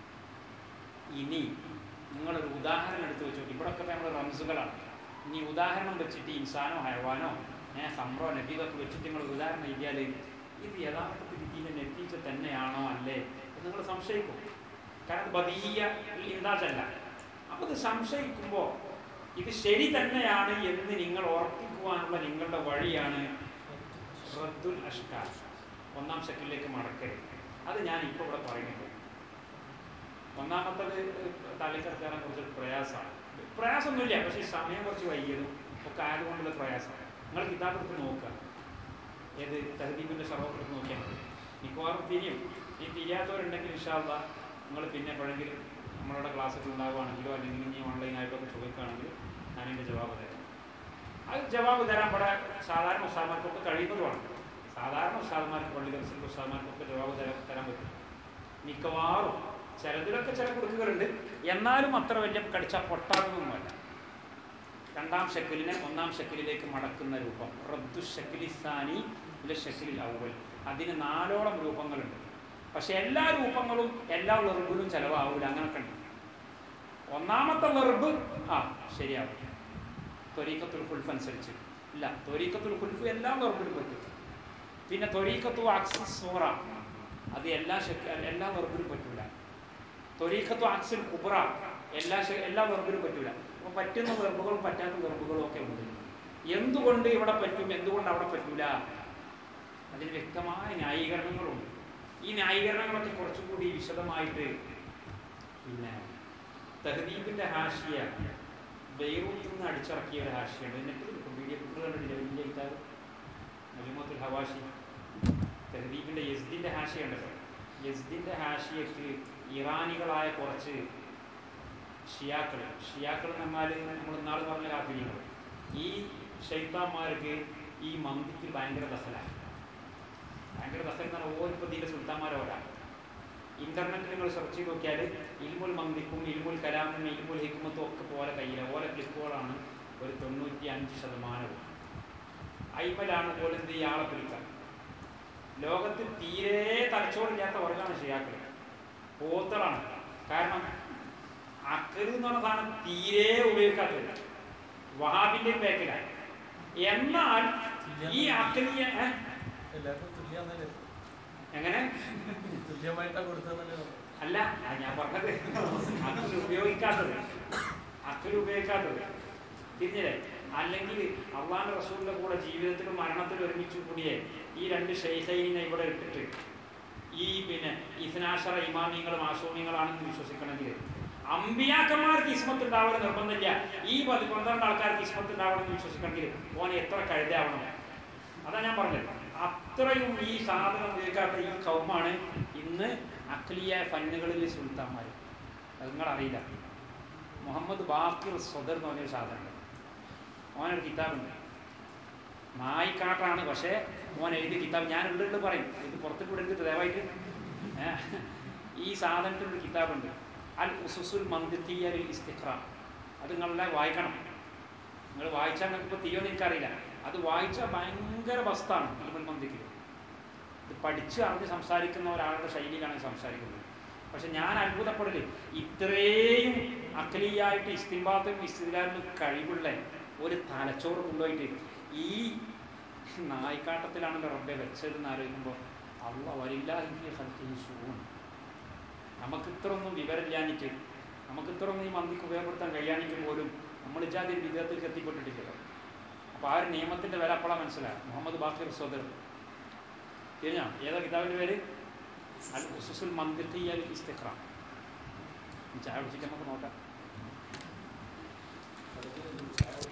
ഇനി നിങ്ങളൊരു ഉദാഹരണം എടുത്ത് വെച്ചു ഇവിടെ ഒക്കെ നമ്മൾ റംസുകളാണ് ഇനി ഉദാഹരണം വെച്ചിട്ട് ഇൻസാനോ ഹയവാനോ ഏഹ് ഹമ്രോ നബീദൊക്കെ വെച്ചിട്ട് നിങ്ങൾ ഉദാഹരണം എഴുതിയാൽ ഇത് യഥാർത്ഥത്തിൽ ഇതിൻ്റെ നെറ്റീജ തന്നെയാണോ അല്ലേ എന്ന് നിങ്ങൾ സംശയിക്കും കാരണം ബദീയ ഇൻദാജല്ല അപ്പോൾ ഇത് സംശയിക്കുമ്പോൾ ഇത് ശരി തന്നെയാണ് എന്ന് നിങ്ങൾ ഉറപ്പിക്കുവാനുള്ള നിങ്ങളുടെ വഴിയാണ് റദ്ദുൽ അഷ്കാർ ഒന്നാം ഷക്കിലേക്ക് മടക്കരുത് അത് ഞാൻ ഇപ്പോൾ ഇവിടെ പറയുന്നുണ്ട് ഒന്നാമത്തത് തള്ളിക്കിടക്കാൻ കുറച്ച് പ്രയാസമാണ് പ്രയാസമൊന്നുമില്ല പക്ഷേ ഈ സമയം കുറച്ച് വൈകിയതും ഒക്കെ ആയതുകൊണ്ടുള്ള പ്രയാസമാണ് നിങ്ങൾ കിതാബ് എടുത്ത് നോക്കുക ഏത് തഹദീബിൻ്റെ സർവ്വം എടുത്ത് നോക്കിയാൽ മതി മിക്കവാറും തിരിയും ഈ തിരിയാത്തവരുണ്ടെങ്കിൽ ഇൻഷാല്ല നിങ്ങൾ പിന്നെ എപ്പോഴെങ്കിലും നമ്മളുടെ ക്ലാസ്സൊക്കെ ഉണ്ടാവുകയാണെങ്കിലോ അല്ലെങ്കിൽ ഇനി ഓൺലൈനായിട്ടൊക്കെ ചോദിക്കുകയാണെങ്കിൽ ഞാൻ എൻ്റെ ജവാബ് തരാം അത് ജവാബ് തരാൻ ഇവിടെ സാധാരണ ഉസ്താദന്മാർക്കൊക്കെ കഴിയുന്നതുമാണ് സാധാരണ ഉസ്താദന്മാർക്ക് പള്ളി ദിവസത്തെ ഉസ്താദന്മാർക്കൊക്കെ ജവാബ് തരാൻ തരാൻ പറ്റും മിക്കവാറും ചിലതിലൊക്കെ ചില കുടുക്കുകളുണ്ട് എന്നാലും അത്ര വലിയ കടിച്ച പൊട്ടാതൊന്നുമല്ല രണ്ടാം ഷെക്കിലിനെ ഒന്നാം ഷെക്കിലിലേക്ക് മടക്കുന്ന രൂപം റബ്ദു ഷെക്കിലിസ്ഥാനി ഇല്ല ഷെക്കിലിൽ ഔവൽ അതിന് നാലോളം രൂപങ്ങളുണ്ട് പക്ഷെ എല്ലാ രൂപങ്ങളും എല്ലാ വെറുബിലും ചിലവാകൂല അങ്ങനൊക്കെ ഉണ്ട് ഒന്നാമത്തെ വെറുബ് ആ ശരിയാവും ത്വരീക്കത്തുൽ ഖുൽഫ് അനുസരിച്ച് ഇല്ല ത്വരീക്കത്തുൽ ഖുൽഫ് എല്ലാ വെറുബിലും പറ്റും പിന്നെ ത്വരീക്കത്തു അക്സൂറ അത് എല്ലാ ഷെക്ക് എല്ലാ വെറുബിലും പറ്റൂല ത്വരീക്കത്തു അക്സിൽ കുബ്ര എല്ലാ ഷെ- എല്ലാ വെറുബിലും പറ്റൂല അപ്പോൾ പറ്റുന്ന വെറുബുകളും പറ്റാത്ത വെറുബുകളും ഒക്കെ ഉണ്ട് എന്തുകൊണ്ട് ഇവിടെ പറ്റും എന്തുകൊണ്ട് അവിടെ പറ്റൂല അതിന് വ്യക്തമായ ന്യായീകരണങ്ങളുണ്ട് ഈ ന്യായീകരണങ്ങളൊക്കെ കുറച്ചുകൂടി വിശദമായിട്ട് പിന്നെ തഹദീബിൻ്റെ ഹാഷിയ ബെയ്റൂത്തിൽ നിന്ന് അടിച്ചിറക്കിയ ഒരു ഹാഷിയുണ്ട് നെറ്റിൽ കിട്ടും പി ഡി എഫ് കണ്ടിട്ടില്ല വലിയ കിതാബ് മജുമത്തുൽ ഹവാഷി തെഹദീബിൻ്റെ യസ്ദിൻ്റെ ഹാഷിയ ഉണ്ടല്ലോ യസ്ദിൻ്റെ ഹാഷിയക്ക് ഇറാനികളായ കുറച്ച് ഷിയാക്കൾ ഷിയാക്കൾ എന്ന് പറഞ്ഞാൽ നമ്മൾ ഇന്നാൾ പറഞ്ഞ കാത്തിരികൾ ഈ ഷെയ്ത്താന്മാർക്ക് ഈ മന്ദിക്ക് ഭയങ്കര ദഹലാണ് ഭയങ്കര ദഹൽ എന്ന് പറഞ്ഞാൽ ഓരിപ്പോൾ ഇതിൻ്റെ സുൽത്താന്മാരോരാ ഇന്റർനെറ്റിൽ നിങ്ങൾ സെർച്ച് ചെയ്ത് നോക്കിയാൽ ഇൽമുൽ മന്ദിക്കും ഇൽമുൽ കലാമും ഇൽമുൽ ഹിക്മത്തും ഒക്കെ പോലെ കയ്യില ഓല ക്ലിപ്പുകളാണ് ഒരു തൊണ്ണൂറ്റി അഞ്ച് ശതമാനവും അയിമലാണ് പോലെ എന്ത് ഈ ആളെ പിടിക്കുക ലോകത്ത് തീരെ തലച്ചോറില്ലാത്ത വർഗ്ഗമാണ് ഷിയാക്കൾ പോത്തളാണ് കാരണം അക്കല് എന്ന് പറഞ്ഞ സാധനം തീരെ ഉപയോഗിക്കാത്തത് വഹാബിന്റെയും ബേക്കിലാണ് എന്നാൽ ഈ അക്കലിയ ഏ? എല്ലാവർക്കും തുല്യാന്നല്ലേ എങ്ങനെ തുല്യമായിട്ടാ കൊടുത്തതല്ലേ അല്ല ആ ഞാൻ പറഞ്ഞത് അക്കൽ ഉപയോഗിക്കാത്തത് അക്കൽ ഉപയോഗിക്കാത്തത് തിരിഞ്ഞില്ലേ അല്ലെങ്കിൽ അള്ളാന്റെ റസൂലിന്റെ കൂടെ ജീവിതത്തിലും മരണത്തിലും ഒരുമിച്ച് കൂടിയേ ഈ രണ്ട് ഷെയ്ഖൈനെ ഇവിടെ ഇട്ടിട്ട് ഈ പിന്നെ ഇസ്നാശറ ഇമാമിങ്ങൾ മാസൂമിങ്ങളാണെന്ന് വിശ്വസിക്കണമെങ്കിൽ അമ്പിയാക്കന്മാർക്ക് ഇസ്മത്ത് ഉണ്ടാവണം നിർബന്ധമില്ല ഈ പതി പന്ത്രണ്ട് ആൾക്കാർക്ക് ഇസ്മത്ത് ഉണ്ടാവണം എന്ന് വിശ്വസിക്കണമെങ്കിൽ ഓനെ എത്ര കഴുതാവണം അതാ ഞാൻ പറഞ്ഞത് അത്രയും ഈ സാധനം ഉപയോഗിക്കാത്ത ഈ കൗമാണ് ഇന്ന് അഖിലിയ ഫന്നുകളിൽ സുൽത്താന്മാർ അത് നിങ്ങളറിയില്ല മുഹമ്മദ് ബാക്കിർ സ്വദർ എന്ന് പറഞ്ഞൊരു സാധനമുണ്ട് ഓനൊരു കിതാബുണ്ട് നായിക്കാട്ടാണ് പക്ഷേ മോൻ എഴുതിയ കിതാബ് ഞാൻ ഉള്ളിൽ പറയും ഇത് പുറത്തേക്ക് വിടരുത് ദയവായിട്ട് ഏ? ഈ സാധനത്തിനൊരു കിതാബുണ്ട് അൽ ഉസുസുൽ മന്ദിത്തിയൽ ഇസ്തിഖ്റ അത് നിങ്ങളെ വായിക്കണം നിങ്ങൾ വായിച്ചാൽ നിങ്ങൾക്ക് ഇപ്പോൾ തീയോന്ന് എനിക്കറിയില്ല അത് വായിച്ചാൽ ഭയങ്കര ബസ്താണ് ഇൽമുൽ മന്ദിക്കിൽ ഇത് പഠിച്ച് അറിഞ്ഞ് സംസാരിക്കുന്ന ഒരാളുടെ ശൈലിയിലാണ് സംസാരിക്കുന്നത് പക്ഷെ ഞാൻ അത്ഭുതപ്പെടല് ഇത്രയും അഖലിയായിട്ട് ഇസ്തിംബാത്തും ഇസ്തിദാലിനും കഴിവുള്ള ഒരു തലച്ചോറ് കൊണ്ടുപോയിട്ട് ഈ നായിക്കാട്ടത്തിലാണല്ലോ റബ്ബെ വെച്ചതെന്ന് ആലോചിക്കുമ്പോൾ അള്ള വരില്ലാഹിക്ക് ഹൽക്കി ഷൂൺ നമുക്ക് ഇത്രയൊന്നും വിവരമില്ലാഞ്ഞിട്ട് നമുക്ക് ഇത്രയൊന്നും ഈ മന്ദിക്ക് ഉപയോഗപ്പെടുത്താൻ കഴിയാഞ്ഞിട്ട് പോലും നമ്മൾ ഇജാതി വിധത്തിൽ എത്തിപ്പെട്ടിട്ടില്ലല്ലോ അപ്പോൾ ആ ഒരു നിയമത്തിൻ്റെ വില അപ്പോഴാണ് മനസ്സിലായി മുഹമ്മദ് ബാക്കിർ സ്വദർ കഴിഞ്ഞോ ഏതാ കിതാബിൻ്റെ പേര് അൽ ഉസുസുൽ മന്ദിഖിയ അൽ ഇസ്തിഖ്റ ചായ കുടിച്ചിട്ട് നമുക്ക് നോക്കാം അതൊക്കെ ചായ